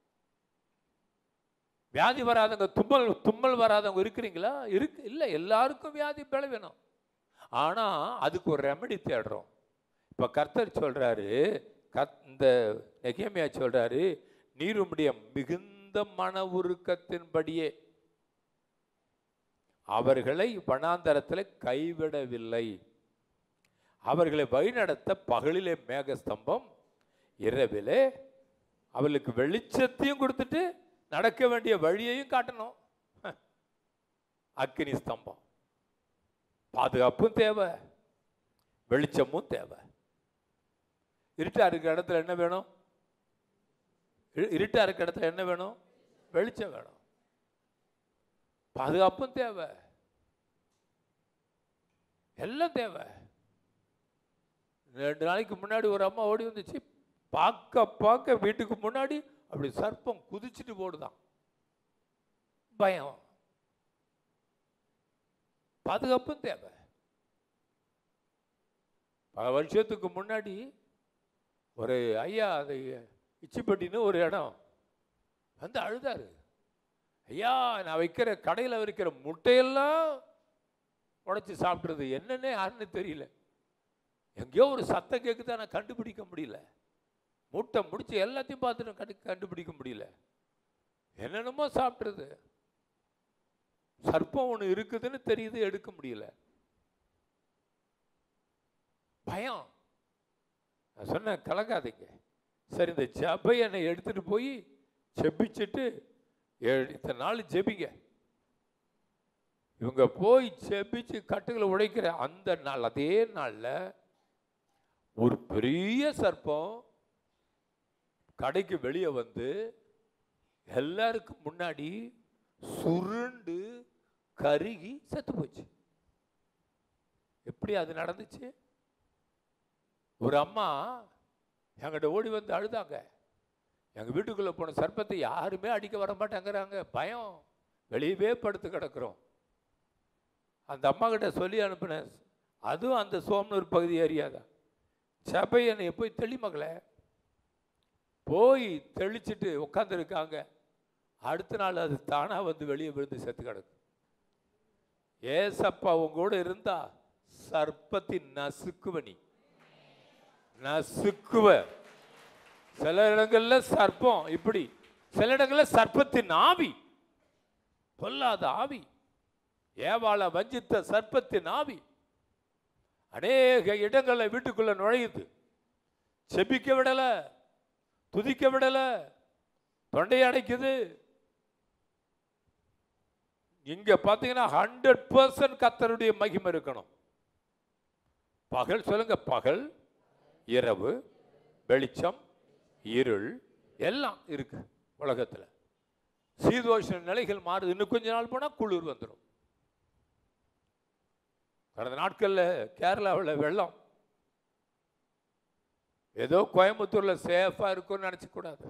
வியாதி வராதவங்க தும்மல் தும்மல் வராதவங்க இருக்கிறீங்களா இருக்கு இல்லை எல்லாருக்கும் வியாதி வேணும் ஆனா அதுக்கு ஒரு ரெமெடி தேடுறோம் இப்ப கர்த்தர் சொல்றாரு கத் இந்த நெகேமியா சொல்றாரு நீருமுடைய மிகுந்த மன உருக்கத்தின்படியே அவர்களை வனாந்தரத்தில் கைவிடவில்லை அவர்களை வழிநடத்த பகலிலே மேகஸ்தம்பம் இரவிலே அவர்களுக்கு வெளிச்சத்தையும் கொடுத்துட்டு நடக்க வேண்டிய வழியையும் காட்டணும் ஹ. அக்கினி ஸ்தம்பம் பாதுகாப்பும் தேவை வெளிச்சமும் தேவை இருட்டா இருக்கிற இடத்துல என்ன வேணும் இரு- இருட்டா இருக்கிற இடத்துல என்ன வேணும் வெளிச்சம் வேணும் பாதுகாப்பும் தேவை எல்லாம் தேவை ரெண்டு நாளைக்கு முன்னாடி ஒரு அம்மா ஓடி வந்துச்சு பார்க்க பார்க்க வீட்டுக்கு முன்னாடி அப்படி சர்ப்பம் குதிச்சுட்டு போடுதான் பயம் பாதுகாப்பும் தேவை பல வருஷத்துக்கு முன்னாடி ஒரு ஐயா அது இச்சிப்பட்டின்னு ஒரு இடம் வந்து அழுதாரு ஐயா நான் வைக்கிற கடையில் வைக்கிற முட்டையெல்லாம் உடைச்சி சாப்பிட்றது என்னன்னே யாருன்னு தெரியல எங்கேயோ ஒரு சத்தம் கேட்குதா நான் கண்டுபிடிக்க முடியல மூட்டை முடிச்சு எல்லாத்தையும் பார்த்துட்டு கண்டு கண்டுபிடிக்க முடியல என்னென்னமோ சாப்பிட்றது சர்ப்பம் ஒன்று இருக்குதுன்னு தெரியுது எடுக்க முடியல பயம் நான் சொன்னேன் கலங்காதீங்க சரி இந்த ஜபை என்னை எடுத்துட்டு போய் செபிச்சுட்டு ஏழு இத்தனை நாள் ஜெபிங்க இவங்க போய் செபிச்சு கட்டுகளை உடைக்கிற அந்த நாள் அதே நாளில் ஒரு பெரிய சர்ப்பம் கடைக்கு வெளியே வந்து எல்லாருக்கும் முன்னாடி சுருண்டு கருகி செத்து போச்சு எப்படி அது நடந்துச்சு ஒரு அம்மா என்கிட்ட ஓடி வந்து அழுதாங்க எங்கள் வீட்டுக்குள்ளே போன சர்ப்பத்தை யாருமே அடிக்க வர மாட்டேங்கிறாங்க பயம் வெளியவே படுத்து கிடக்குறோம் அந்த அம்மா கிட்ட சொல்லி அனுப்பினேன் அதுவும் அந்த சோமனூர் பகுதி ஏரியாதான் சபை என்னை போய் தெளி மகளே போய் தெளிச்சிட்டு உட்காந்துருக்காங்க அடுத்த நாள் அது தானாக வந்து வெளியே விழுந்து செத்து கிடக்கு ஏசப்பா உங்க கூட இருந்தா சர்ப்பத்தின் நசுக்குவனி நசுக்குவ சில இடங்கள்ல சர்ப்பம் இப்படி சில இடங்கள்ல சர்ப்பத்தின் ஆவி பொல்லாத ஆவி ஏவாள வஞ்சித்த சர்ப்பத்தின் ஆவி அநேக இடங்கள்ல வீட்டுக்குள்ள நுழையுது செபிக்க விடல துதிக்க விடல தொண்டை அடைக்குது இங்க பாத்தீங்கன்னா ஹண்ட்ரட் பர்சன்ட் கத்தருடைய மகிமை இருக்கணும் பகல் சொல்லுங்க பகல் இரவு வெளிச்சம் இருள் எல்லாம் இருக்கு உலகத்துல சீதோஷ நிலைகள் மாறுது இன்னும் கொஞ்ச நாள் போனா குளிர் வந்துடும் கடந்த நாட்கள்ல கேரளாவில் வெள்ளம் ஏதோ கோயம்புத்தூர்ல சேஃபா இருக்கும்னு நினைச்ச கூடாது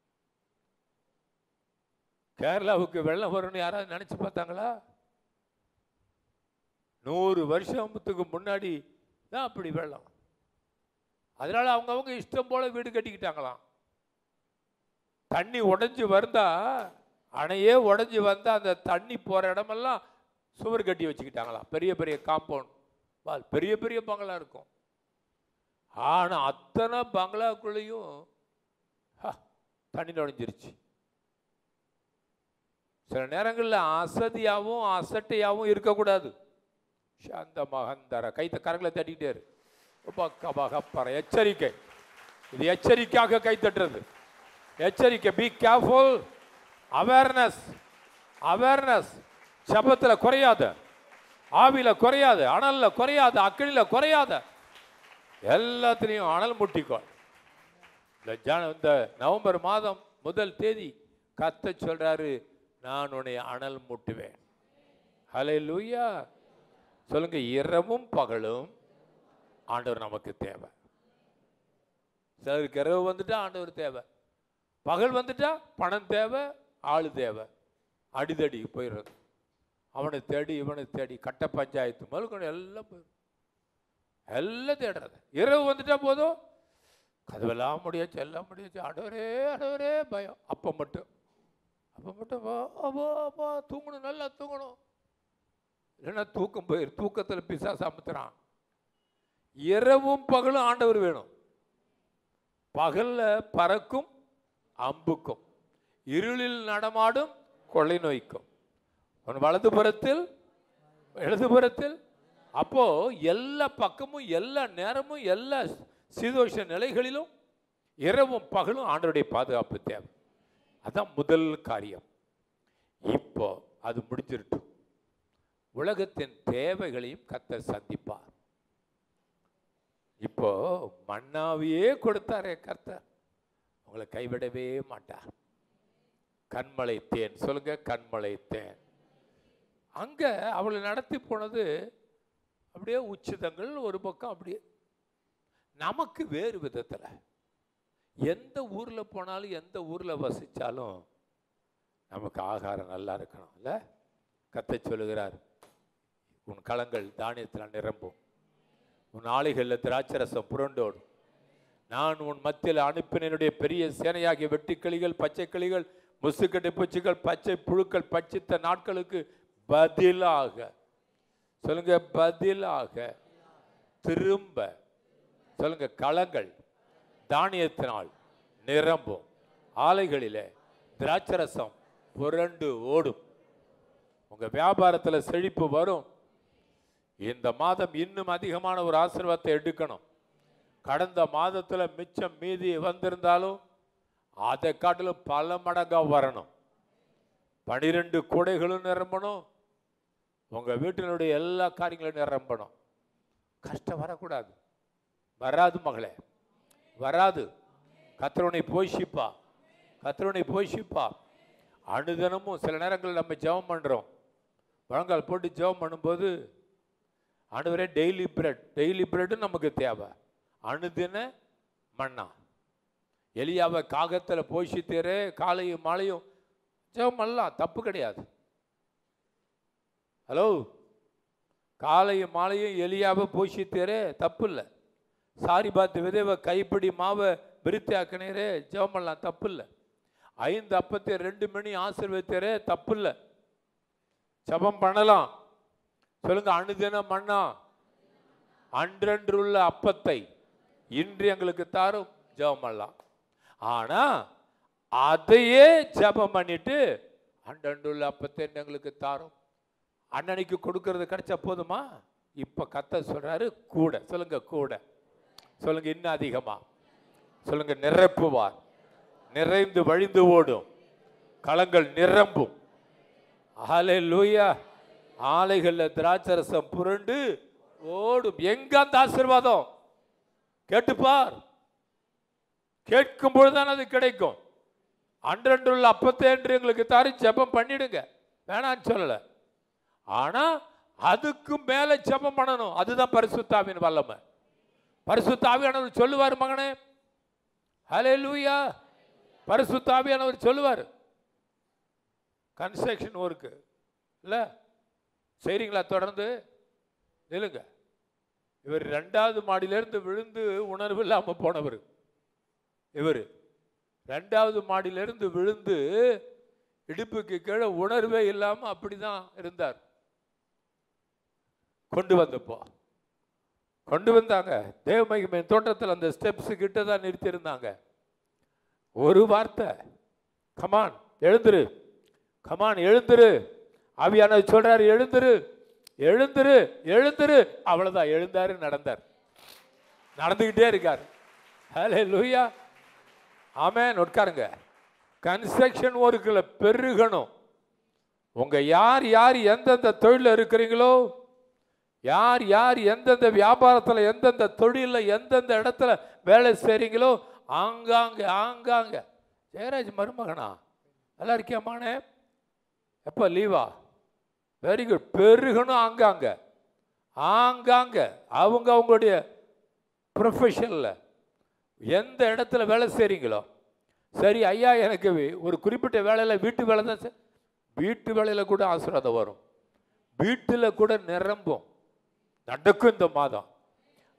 கேரளாவுக்கு வெள்ளம் வரும்னு யாராவது நினைச்சு பார்த்தாங்களா நூறு வருஷத்துக்கு முன்னாடி தான் அப்படி வெள்ளம் அதனால அவங்கவங்க இஷ்டம் போல வீடு கட்டிக்கிட்டாங்களாம் தண்ணி உடைஞ்சு வந்தா அணையே உடைஞ்சு வந்தா அந்த தண்ணி போற இடமெல்லாம் சுவர் கட்டி வச்சுக்கிட்டாங்களாம் பெரிய பெரிய காம்பவுண்ட் வால் பெரிய பெரிய பங்களா இருக்கும் ஆனா அத்தனை பங்களாக்குள்ளேயும் ஹ, தண்ணி நுழைஞ்சிருச்சு சில நேரங்களில் அசதியாகவும் அசட்டையாகவும் இருக்கக்கூடாது சாந்த மகந்தர கைத்த கரங்களை தட்டிக்கிட்டே பக்கபகப்பற எச்சரிக்கை இது எச்சரிக்கையாக கை தட்டுறது எச்சரிக்கை பி கேர்ஃபுல் அவேர்னஸ் அவேர்னஸ் சபத்தில் குறையாத ஆவியில குறையாத அனல்ல குறையாத அக்கினில குறையாத எல்லாத்துலேயும் அனல் முட்டிக்கோ இந்த ஜன இந்த நவம்பர் மாதம் முதல் தேதி கத்த சொல்றாரு நான் உன்னை அனல் மூட்டுவேன் ஹலே லூயா சொல்லுங்க இரவும் பகலும் ஆண்டவர் நமக்கு தேவை சிலருக்கு இரவு வந்துட்டா ஆண்டவர் தேவை பகல் வந்துட்டா பணம் தேவை ஆள் தேவை அடிதடி போயிடுறது அவனை தேடி இவனை தேடி கட்ட பஞ்சாயத்து முதல்கொண்டு எல்லாம் போயிடும் எல்லாம் தேடுறது இரவு வந்துட்டா போதும் கதவெல்லாம் முடியாச்சு எல்லாம் முடியாச்சு ஆண்டவரே ஆண்டவரே பயம் அப்போ மட்டும் அப்போ மட்டும் வா அப்பா அப்பா தூங்கணும் நல்லா தூங்கணும் இல்லைன்னா தூக்கம் போயிரு தூக்கத்தில் பிசாசு அமுத்துறான் இரவும் பகலும் ஆண்டவர் வேணும் பகல்ல பறக்கும் அம்புக்கும் இருளில் நடமாடும் கொள்ளை நோய்க்கும் உன் வலதுபுறத்தில் இடதுபுறத்தில் அப்போ எல்லா பக்கமும் எல்லா நேரமும் எல்லா சீதோஷ நிலைகளிலும் இரவும் பகலும் ஆண்டவருடைய பாதுகாப்பு தேவை அதான் முதல் காரியம் இப்போ அது முடிஞ்சிருட்டும் உலகத்தின் தேவைகளையும் கத்தர் சந்திப்பார் இப்போ மன்னாவையே கொடுத்தாரே கர்த்தர் உங்களை கைவிடவே மாட்டார் கண்மலை தேன் சொல்லுங்க கண்மலை தேன் அங்க அவளை நடத்தி போனது அப்படியே உச்சிதங்கள் ஒரு பக்கம் அப்படியே நமக்கு வேறு விதத்துல எந்த ஊர்ல போனாலும் எந்த ஊர்ல வசிச்சாலும் நமக்கு ஆகாரம் நல்லா இருக்கணும் இல்ல கத்தை சொல்லுகிறார் உன் களங்கள் தானியத்தில் நிரம்பும் உன் ஆலைகளில் திராட்சரசம் புரண்டோடும் நான் உன் மத்தியில் அனுப்பினனுடைய பெரிய சேனையாகிய வெட்டுக்கிளிகள் பச்சை கிளிகள் முசுக்கட்டை பூச்சிகள் பச்சை புழுக்கள் பச்சித்த நாட்களுக்கு பதிலாக சொல்லுங்க பதிலாக திரும்ப சொல்லுங்க களங்கள் தானியத்தினால் நிரம்பும் ஆலைகளிலே திராட்சரசம் புரண்டு ஓடும் உங்க வியாபாரத்தில் செழிப்பு வரும் இந்த மாதம் இன்னும் அதிகமான ஒரு ஆசீர்வாதத்தை எடுக்கணும் கடந்த மாதத்துல மிச்சம் மீதி வந்திருந்தாலும் அதை காட்டிலும் பல மடங்கா வரணும் பனிரெண்டு கூடைகளும் நிரம்பணும் உங்க வீட்டினுடைய எல்லா காரியங்களும் நிரம்பணும் கஷ்டம் வரக்கூடாது வராது மகளே வராது கத்திரவனை போஷிப்பா கத்திரவனை போஷிப்பா அனுதினமும் சில நேரங்களில் நம்ம ஜெபம் பண்றோம் முழங்கால் போட்டு ஜெபம் பண்ணும்போது ஆண்டவரே டெய்லி பிரெட் டெய்லி பிரெட்டு நமக்கு தேவை அணுதின மண்ணா எலியாவை காகத்தில் போஷித்தரே காலையும் மாலையும் ஜெபம் பண்ணலாம் தப்பு கிடையாது ஹலோ காலையும் மாலையும் எலியாவை போஷித்தரே தப்பு இல்லை சாரி பார்த்து விதைவை கைப்பிடி மாவை விருத்தி ஆக்கினீரே ஜெபம் பண்ணலாம் தப்பு இல்லை ஐந்து அப்பத்தை ரெண்டு மணி ஆசீர்வதித்தரே தப்பு இல்லை ஜெபம் பண்ணலாம் சொல்லுங்க அனுதின மண்ணா அன்றன்றுள்ள அப்பத்தை இன்று எங்களுக்கு தாரும் ஜெபம் பண்ணலாம் ஆனா அதையே ஜெபம் பண்ணிட்டு அன்றன்றுள்ள அப்பத்தை எங்களுக்கு தாரும் அன்னன்னைக்கு கொடுக்கறது கிடைச்சா போதுமா இப்ப கத்த சொல்றாரு கூட சொல்லுங்க கூட சொல்லுங்க இன்னும் அதிகமா சொல்லுங்க நிரப்புவார் நிறைந்து வழிந்து ஓடும் களங்கள் நிரம்பும் ஆலை லூயா ஆலைகளில் திராட்சரசம் புரண்டு ஓடும் எங்க அந்த ஆசீர்வாதம் கேட்டுப்பார் கேட்கும் பொழுதுதான் அது கிடைக்கும் அன்றன்றுள்ள அப்பத்தை என்று எங்களுக்கு தாரி ஜெபம் பண்ணிடுங்க வேணான்னு சொல்லல ஆனா அதுக்கு மேல ஜெபம் பண்ணணும் அதுதான் பரிசுத்தாவின் வல்லமை பரிசுத்தாவியானவர் சொல்லுவார் மகனே ஹலே லூயா பரிசுத்தாவியானவர் சொல்லுவார் கன்ஸ்ட்ரக்ஷன் ஒர்க்கு இல்லை செய்றீங்களா தொடர்ந்து நில்லுங்க இவர் ரெண்டாவது மாடியிலிருந்து விழுந்து உணர்வு இல்லாமல் போனவர் இவர் ரெண்டாவது மாடியிலிருந்து விழுந்து இடுப்புக்கு கீழே உணர்வே இல்லாமல் அப்படிதான் இருந்தார் கொண்டு வந்தப்போ கொண்டு வந்தாங்க தேவமகிமை தோட்டத்தில் அந்த ஸ்டெப்ஸ் கிட்ட தான் நிறுத்தியிருந்தாங்க ஒரு வார்த்தை கமான் எழுந்துரு கமான் எழுந்துரு ஆவியானவர் சொல்றாரு எழுந்துரு எழுந்துரு எழுந்துரு அவ்வளவுதான் எழுந்தாரு நடந்தார் நடந்துகிட்டே இருக்கார் ஹலே லூயா ஆமென் உட்காருங்க கன்ஸ்ட்ரக்ஷன் ஒர்க்கில் பெருகணும் உங்க யார் யார் எந்தெந்த தொழிலில் இருக்கிறீங்களோ யார் யார் எந்தெந்த வியாபாரத்தில் எந்தெந்த தொழிலில் எந்தெந்த இடத்துல வேலை செய்கிறீங்களோ ஆங்காங்க ஆங்காங்க ஜெயராஜ் மருமகனா நல்லா இருக்கியாமானே எப்போ லீவா வெரி குட் பெருகணும் ஆங்காங்க ஆங்காங்க அவங்க அவங்களுடைய ப்ரொஃபஷனில் எந்த இடத்துல வேலை செய்கிறீங்களோ சரி ஐயா எனக்கு ஒரு குறிப்பிட்ட வேலையில் வீட்டு வேலை தான் சார் வீட்டு வேலையில் கூட ஆசீர்வாதம் வரும் வீட்டில் கூட நிரம்பும் நடக்கும் இந்த மாதம்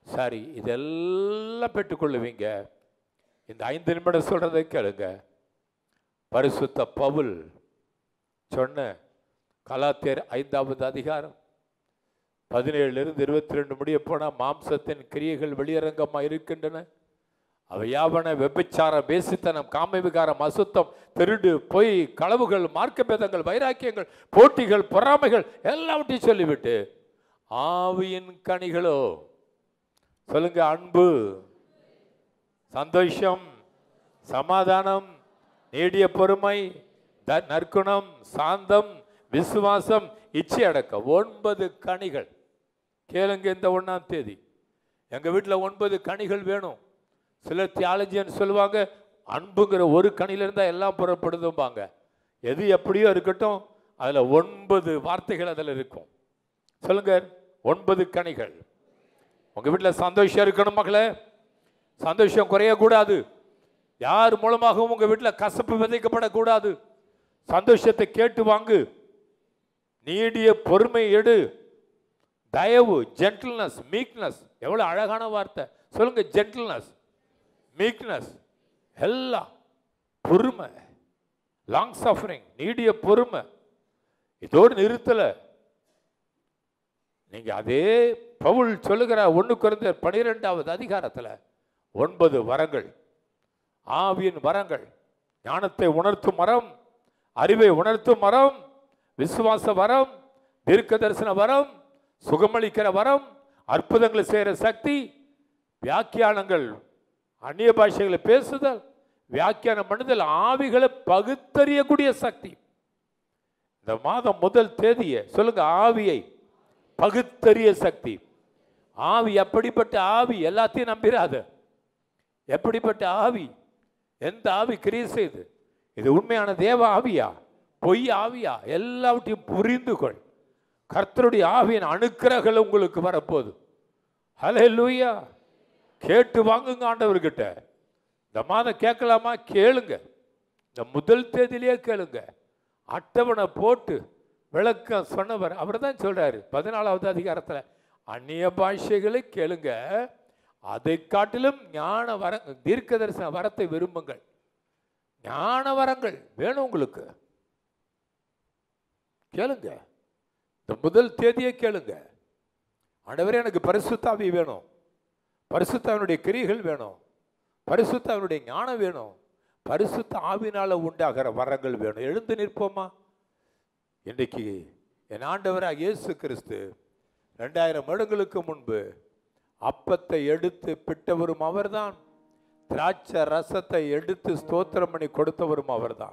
சரி இதெல்லாம் பெற்றுக்கொள்ளுவீங்க இந்த ஐந்து நிமிடம் சொல்றதை கேளுங்க பரிசுத்த பவுல் சொன்ன கலாத்தியர் ஐந்தாவது அதிகாரம் பதினேழுல இருந்து இருபத்தி ரெண்டு முடிய போனா மாம்சத்தின் கிரியைகள் வெளியரங்கமா இருக்கின்றன அவை யாவன வெப்பச்சாரம் பேசித்தனம் காம விகாரம் அசுத்தம் திருடு பொய் களவுகள் மார்க்கபேதங்கள் வைராக்கியங்கள் போட்டிகள் பொறாமைகள் எல்லாவற்றையும் சொல்லிவிட்டு ஆவியின் கனிகளோ சொல்லுங்க அன்பு சந்தோஷம் சமாதானம் நீடிய பொறுமை த- நற்குணம் சாந்தம் விசுவாசம் இச்சை அடக்கம் ஒன்பது கனிகள் கேளுங்க இந்த ஒண்ணாம் தேதி எங்க வீட்டில் ஒன்பது கனிகள் வேணும் சிலர் தியாலஜின்னு சொல்லுவாங்க அன்புங்கிற ஒரு கனியில இருந்தா எல்லாம் புறப்படுதும்பாங்க எது எப்படியோ இருக்கட்டும் அதுல ஒன்பது வார்த்தைகள் அதுல இருக்கும் சொல்லுங்க ஒன்பது கனிகள் உங்க வீட்டில் சந்தோஷம் இருக்கணும் மகளே சந்தோஷம் குறையக்கூடாது யார் மூலமாகவும் உங்க வீட்டில் கசப்பு விதைக்கப்படக்கூடாது சந்தோஷத்தை கேட்டு வாங்கு நீடிய பொறுமை எடு தயவு ஜென்டில்னஸ் மீக்னஸ் எவ்வளவு அழகான வார்த்தை சொல்லுங்க ஜென்டில்னஸ் மீக்னஸ் எல்லாம் பொறுமை லாங் சஃபரிங் நீடிய பொறுமை இதோடு நிறுத்தல நீங்க அதே பவுல் சொல்லுகிற ஒன்று குறைந்த பனிரெண்டாவது அதிகாரத்துல ஒன்பது வரங்கள் ஆவியின் வரங்கள் ஞானத்தை உணர்த்தும் மரம் அறிவை உணர்த்தும் மரம் விசுவாச வரம் தீர்க்க தரிசன வரம் சுகமளிக்கிற வரம் அற்புதங்களை செய்கிற சக்தி வியாக்கியானங்கள் அந்நிய பாஷைகளை பேசுதல் வியாக்கியானம் பண்ணுதல் ஆவிகளை பகுத்தறியக்கூடிய சக்தி இந்த மாதம் முதல் தேதியை சொல்லுங்க ஆவியை பகுத்தறிய சக்தி ஆவி எப்படிப்பட்ட ஆவி எல்லாத்தையும் நம்பிராத எப்படிப்பட்ட ஆவி எந்த ஆவி கிரியை செய்து இது உண்மையான தேவ ஆவியா பொய் ஆவியா எல்லாவற்றையும் புரிந்து கொள் கர்த்தருடைய ஆவியின் அணுக்கிரகள் உங்களுக்கு வரப்போகுது ஹலே லூயா கேட்டு வாங்குங்க ஆண்டவர்கிட்ட இந்த மாதம் கேட்கலாமா கேளுங்க இந்த முதல் தேதியிலேயே கேளுங்க அட்டவணை போட்டு விளக்கம் சொன்னவர் அவர் தான் சொல்றாரு பதினாலாவது அதிகாரத்தில் அந்நிய பாஷைகளை கேளுங்க அதை காட்டிலும் ஞான வர தீர்க்க தரிசன வரத்தை விரும்புங்கள் ஞான வரங்கள் வேணும் உங்களுக்கு கேளுங்க இந்த முதல் தேதியை கேளுங்க ஆண்டவரே எனக்கு பரிசுத்தாவி வேணும் பரிசுத்தாவினுடைய கிரிகள் வேணும் பரிசுத்தாவினுடைய ஞானம் வேணும் பரிசுத்த ஆவினால உண்டாகிற வரங்கள் வேணும் எழுந்து நிற்போமா இன்றைக்கு என் ஆண்டவராக இயேசு கிறிஸ்து ரெண்டாயிரம் வருடங்களுக்கு முன்பு அப்பத்தை எடுத்து பிட்டவரும் அவர்தான் திராட்சை ரசத்தை எடுத்து ஸ்தோத்திரம் பண்ணி கொடுத்தவரும் அவர்தான்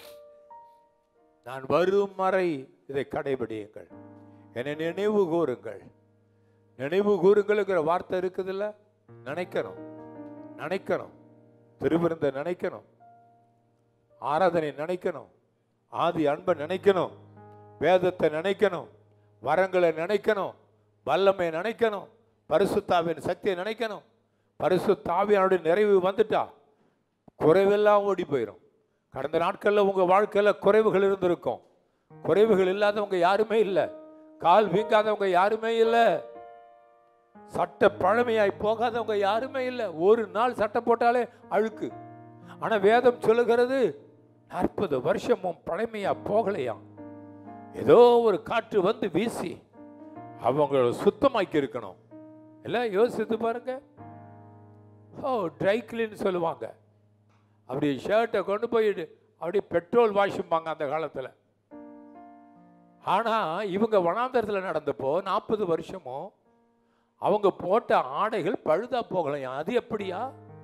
நான் வரும் வரை இதை கடைபிடியுங்கள் என்னை நினைவு கூறுங்கள் நினைவு கூறுங்கள்ங்கிற வார்த்தை இருக்குதுல்ல நினைக்கணும் நினைக்கணும் திருவிருந்த நினைக்கணும் ஆராதனை நினைக்கணும் ஆதி அன்பை நினைக்கணும் வேதத்தை நினைக்கணும் வரங்களை நினைக்கணும் வல்லமை நினைக்கணும் பரிசுத்தாவின் சக்தியை நினைக்கணும் பரிசுத்தாவியனுடைய நிறைவு வந்துட்டா குறைவெல்லாம் ஓடி போயிடும் கடந்த நாட்களில் உங்கள் வாழ்க்கையில் குறைவுகள் இருந்திருக்கும் குறைவுகள் இல்லாதவங்க யாருமே இல்லை கால் வீங்காதவங்க யாருமே இல்லை சட்டை பழமையாய் போகாதவங்க யாருமே இல்லை ஒரு நாள் சட்டை போட்டாலே அழுக்கு ஆனா வேதம் சொல்லுகிறது நாற்பது வருஷமும் பழமையா போகலையாம் ஏதோ ஒரு காற்று வந்து வீசி அவங்கள சுத்தமாக்கி இருக்கணும் எல்லாம் யோசித்து பாருங்க ஓ ட்ரை கிளீன் சொல்லுவாங்க அப்படி ஷர்ட்டை கொண்டு போயிட்டு அப்படியே பெட்ரோல் வாஷும்பாங்க அந்த காலத்தில் ஆனா இவங்க வனாந்தரத்தில் நடந்தப்போ நாற்பது வருஷமும் அவங்க போட்ட ஆடைகள் பழுதா போகலையாம் அது எப்படியா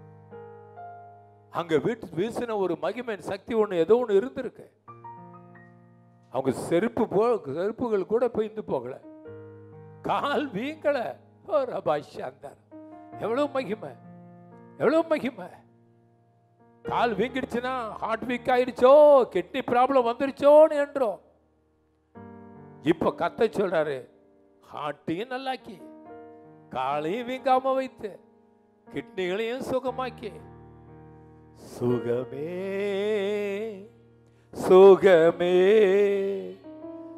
அங்க வீட்டு வீசின ஒரு மகிமையின் சக்தி ஒண்ணு ஏதோ ஒண்ணு இருந்திருக்கு அவங்க செருப்பு போ செருப்புகள் கூட பெய்ந்து போகல கால் வீங்கல ஓ ரபாஷாந்தார் எவ்வளவு மகிமை எவ்வளவு மகிமை கால் வீங்கிடுச்சுன்னா ஹார்ட் வீக் ஆயிடுச்சோ கிட்னி ப்ராப்ளம் வந்துருச்சோன்னு என்றோம் இப்ப கத்த சொல்றாரு ஹார்ட்டையும் நல்லாக்கி காலையும் வீங்காம வைத்து கிட்னிகளையும் சுகமாக்கி சுகமே சுகமே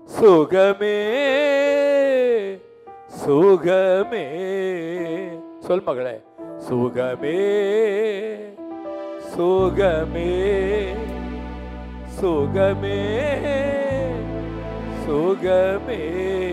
சுகமே சுகமே சொல் மகளே சுகமே சுகமே சுகமே சுகமே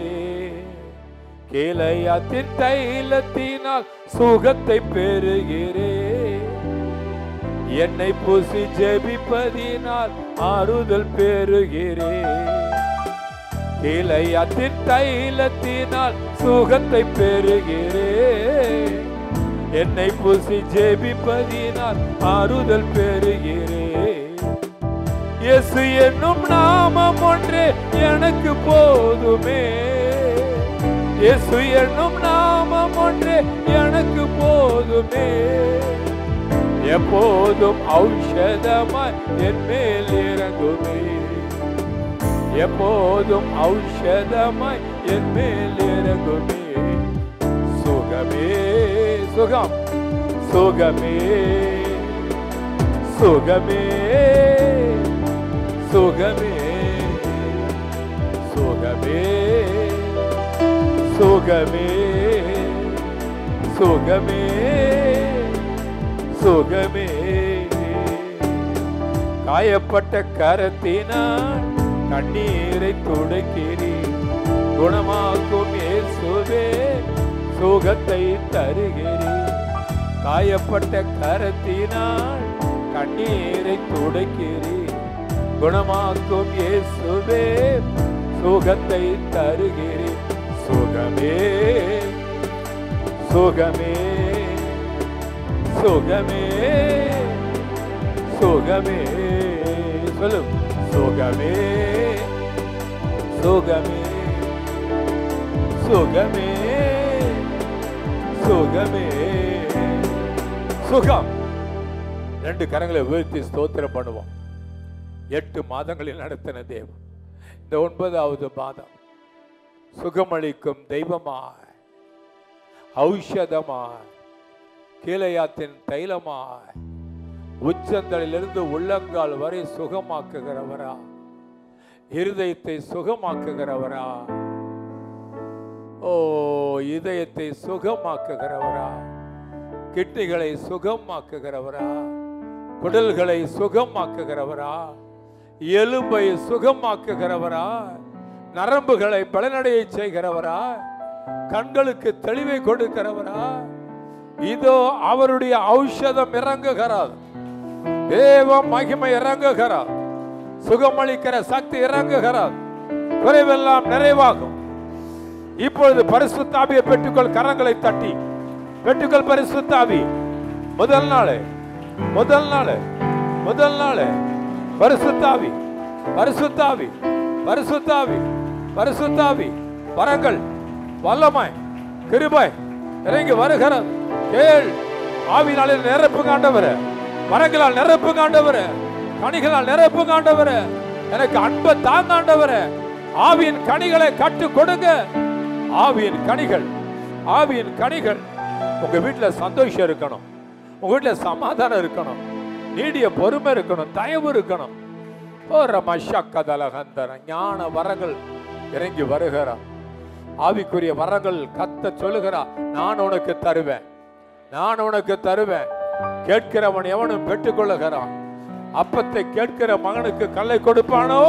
கேளையாத்தின் தைலத்தினால் சுகத்தை பெறுகிறேன் என்னை பூசி ஜெபிப்பதினால் ஆறுதல் பெறுகிறேன் இளையத்தின் தைலத்தினால் சுகத்தை பெறுகிறேன் என்னை பூசி ஜெபிப்பதினால் ஆறுதல் பெறுகிறேன் இயேசு என்னும் நாமம் ஒன்றே எனக்கு போதுமே இயேசு என்னும் நாமம் ஒன்றே எனக்கு போதுமே எப்போதும் ஔஷதமாய் என் மேல் இறங்குமே எப்போதும் ஔஷதமாய் என் மேல் இறங்குமே சுகமே சுகம் சுகமே சுகமே சுகமே சுகமே சுகமே சுகமே சுகமே காயப்பட்ட கரத்தினால் கண்ணீரை துடைக்கிறேன் குணமாக்கும் இயேசுவே சுகத்தை தருகிறேன் காயப்பட்ட கரத்தினால் கண்ணீரை துடைக்கிறேன் குணமாக்கும் இயேசுவே சுகத்தை தருகிறேன் சுகமே சுகமே சுகமே சுகமே சொல்லு சுகமே சுகமே சுகமே சுகமே சுகம் ரெண்டு கரங்களை உயர்த்தி ஸ்தோத்திரம் பண்ணுவோம் எட்டு மாதங்களில் நடத்தின தேவன் இந்த ஒன்பதாவது மாதம் சுகமளிக்கும் தெய்வமாய் ஔஷதமாய் கீழையாத்தின் தைலமாய் உச்சந்தலிலிருந்து உள்ளங்கால் வரை சுகமாக்குகிறவரா இருதயத்தை சுகமாக்குகிறவரா ஓ இதயத்தை சுகமாக்குகிறவரா கிட்னிகளை சுகமாக்குகிறவரா குடல்களை சுகமாக்குகிறவரா எலும்பை சுகமாக்குகிறவரா நரம்புகளை பலனடைய செய்கிறவரா கண்களுக்கு தெளிவை கொடுக்கிறவரா இதோ அவருடைய ஔஷதம் இறங்குகிறார் தேவ மகிமை இறங்குகிறார் சுகமளிக்கிற சக்தி இறங்குகிறார் குறைவெல்லாம் நிறைவாகும் இப்பொழுது பரிசுத்தாவியை பெற்றுக்கொள் கரங்களை தட்டி பெற்றுக்கொள் பரிசுத்தாவி முதல் நாள் முதல் நாள் முதல் நாள் பரிசுத்தாவி பரிசுத்தாவி பரிசுத்தாவி பரிசுத்தாவி வரங்கள் வல்லமாய் கிருபை இறங்கி வருகிறது கேள் ஆவினாலில் நிரப்பு காண்டவர் வரங்களால் நிரப்பு காண்டவர் கனிகளால் நிரப்பு காண்டவர் எனக்கு அன்பை தாங்காண்டவர் ஆவியின் கனிகளை கட்டு கொடுங்க ஆவியின் கனிகள் ஆவியின் கனிகள் உங்க வீட்டுல சந்தோஷம் இருக்கணும் உங்க வீட்டுல சமாதானம் இருக்கணும் நீடிய பொறுமை இருக்கணும் தயவு இருக்கணும் ஓ ரமஷக்கதலகந்தர ஞான வரங்கள் இறங்கி வருகிறார் ஆவிக்குரிய வரங்கள் கத்த சொல்லுகிறா நான் உனக்கு தருவேன் நான் உனக்கு தருவேன் கேட்கிறவன் எவனும் பெற்றுக்கொள்ளுகிறான் அப்பத்தை கேட்கிற மகனுக்கு கல்லை கொடுப்பானோ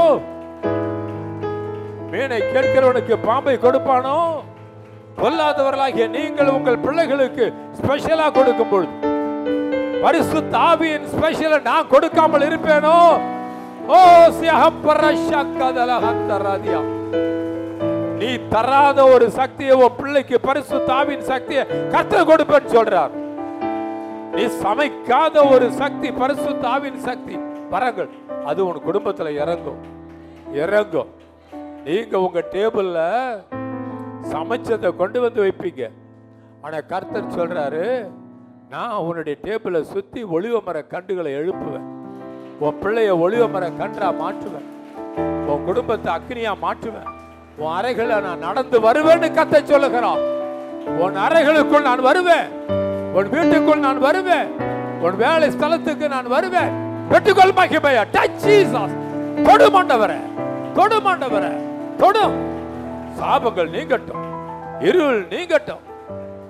மீனை கேட்கிறவனுக்கு பாம்பை கொடுப்பானோ பொல்லாதவர்களாகிய நீங்கள் உங்கள் பிள்ளைகளுக்கு ஸ்பெஷலா கொடுக்கும் பொழுது பரிசுத்த ஆவியின் ஸ்பெஷல நான் கொடுக்காமல் இருப்பேனோ ஓ சியகப்பரஷக்கதலஹந்தரதியா நீ தராத ஒரு சக்தியை உன் பிள்ளைக்கு பரிசுத்த ஆவியின் சக்தியை கத்த கொடுப்பேன்னு சொல்றார் நீ சமைக்காத ஒரு சக்தி பரிசுத்த ஆவியின் சக்தி வரங்கள் அது உன் குடும்பத்துல இறங்கும் இறங்கும் நீங்க உங்க டேபிள்ல சமைச்சதை கொண்டு வந்து வைப்பீங்க ஆனா கர்த்தர் சொல்றாரு நான் உன்னுடைய டேபிளை சுத்தி ஒளிவ மர கண்டுகளை எழுப்புவேன் உன் பிள்ளைய ஒளிவ மர கன்றா மாற்றுவேன் உன் குடும்பத்தை அக்னியா மாற்றுவேன் உன் அறைகளை நான் நடந்து வருவேன்னு கத்த சொல்லுகிறான் உன் அறைகளுக்குள் நான் வருவேன் உன் வீட்டுக்குள் நான் வருவேன் உன் வேலை ஸ்தலத்துக்கு நான் வருவேன் பெற்றுக்கொள் மகிமையா டச் ஜீசஸ் தொடு மாண்டவரே தொடு மாண்டவரே தொடும் சாபங்கள் நீங்கட்டும் இருள் நீங்கட்டும்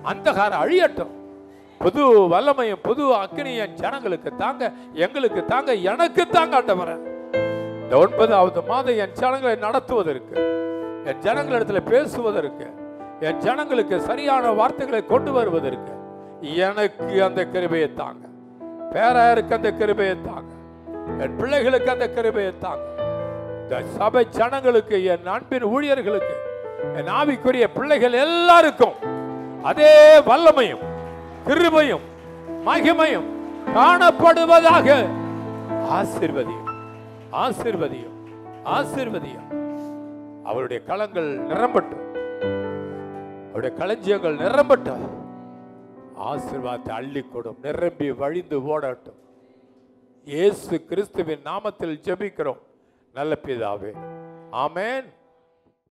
அந்தகாரம் அழியட்டும் புது வல்லமையும் புது அக்கினியும் என் ஜனங்களுக்கு தாங்க எங்களுக்கு தாங்க எனக்கு தாங்க ஆண்டவரே இந்த ஒன்பதாவது மாதம் என் ஜனங்களை நடத்துவதற்கு என் ஜனங்களிடத்துல பேசுவதற்கு என் ஜனங்களுக்கு சரியான வார்த்தைகளை கொண்டு வருவதற்கு எனக்கு அந்த கிருபையை தாங்க பேராருக்கு அந்த கிருபையை தாங்க என் பிள்ளைகளுக்கு அந்த கிருபையை தாங்க இந்த சபை ஜனங்களுக்கு என் அன்பின் ஊழியர்களுக்கு என் ஆவிக்குரிய பிள்ளைகள் எல்லாருக்கும் அதே வல்லமையும் கிருபையும் மகிமையும் காணப்படுவதாக ஆசிர்வதியும் ஆசிர்வதியும் ஆசிர்வதியும் அவருடைய களங்கள் நிரம்பட்டும் அவருடைய களஞ்சியங்கள் நிரம்பட்டும் ஆசீர்வாதத்தை அள்ளிக்கொடும் நிரம்பி வழிந்து ஓடட்டும் இயேசு கிறிஸ்துவின் நாமத்தில் ஜெபிக்கிறோம் நல்ல பிதாவே ஆமென்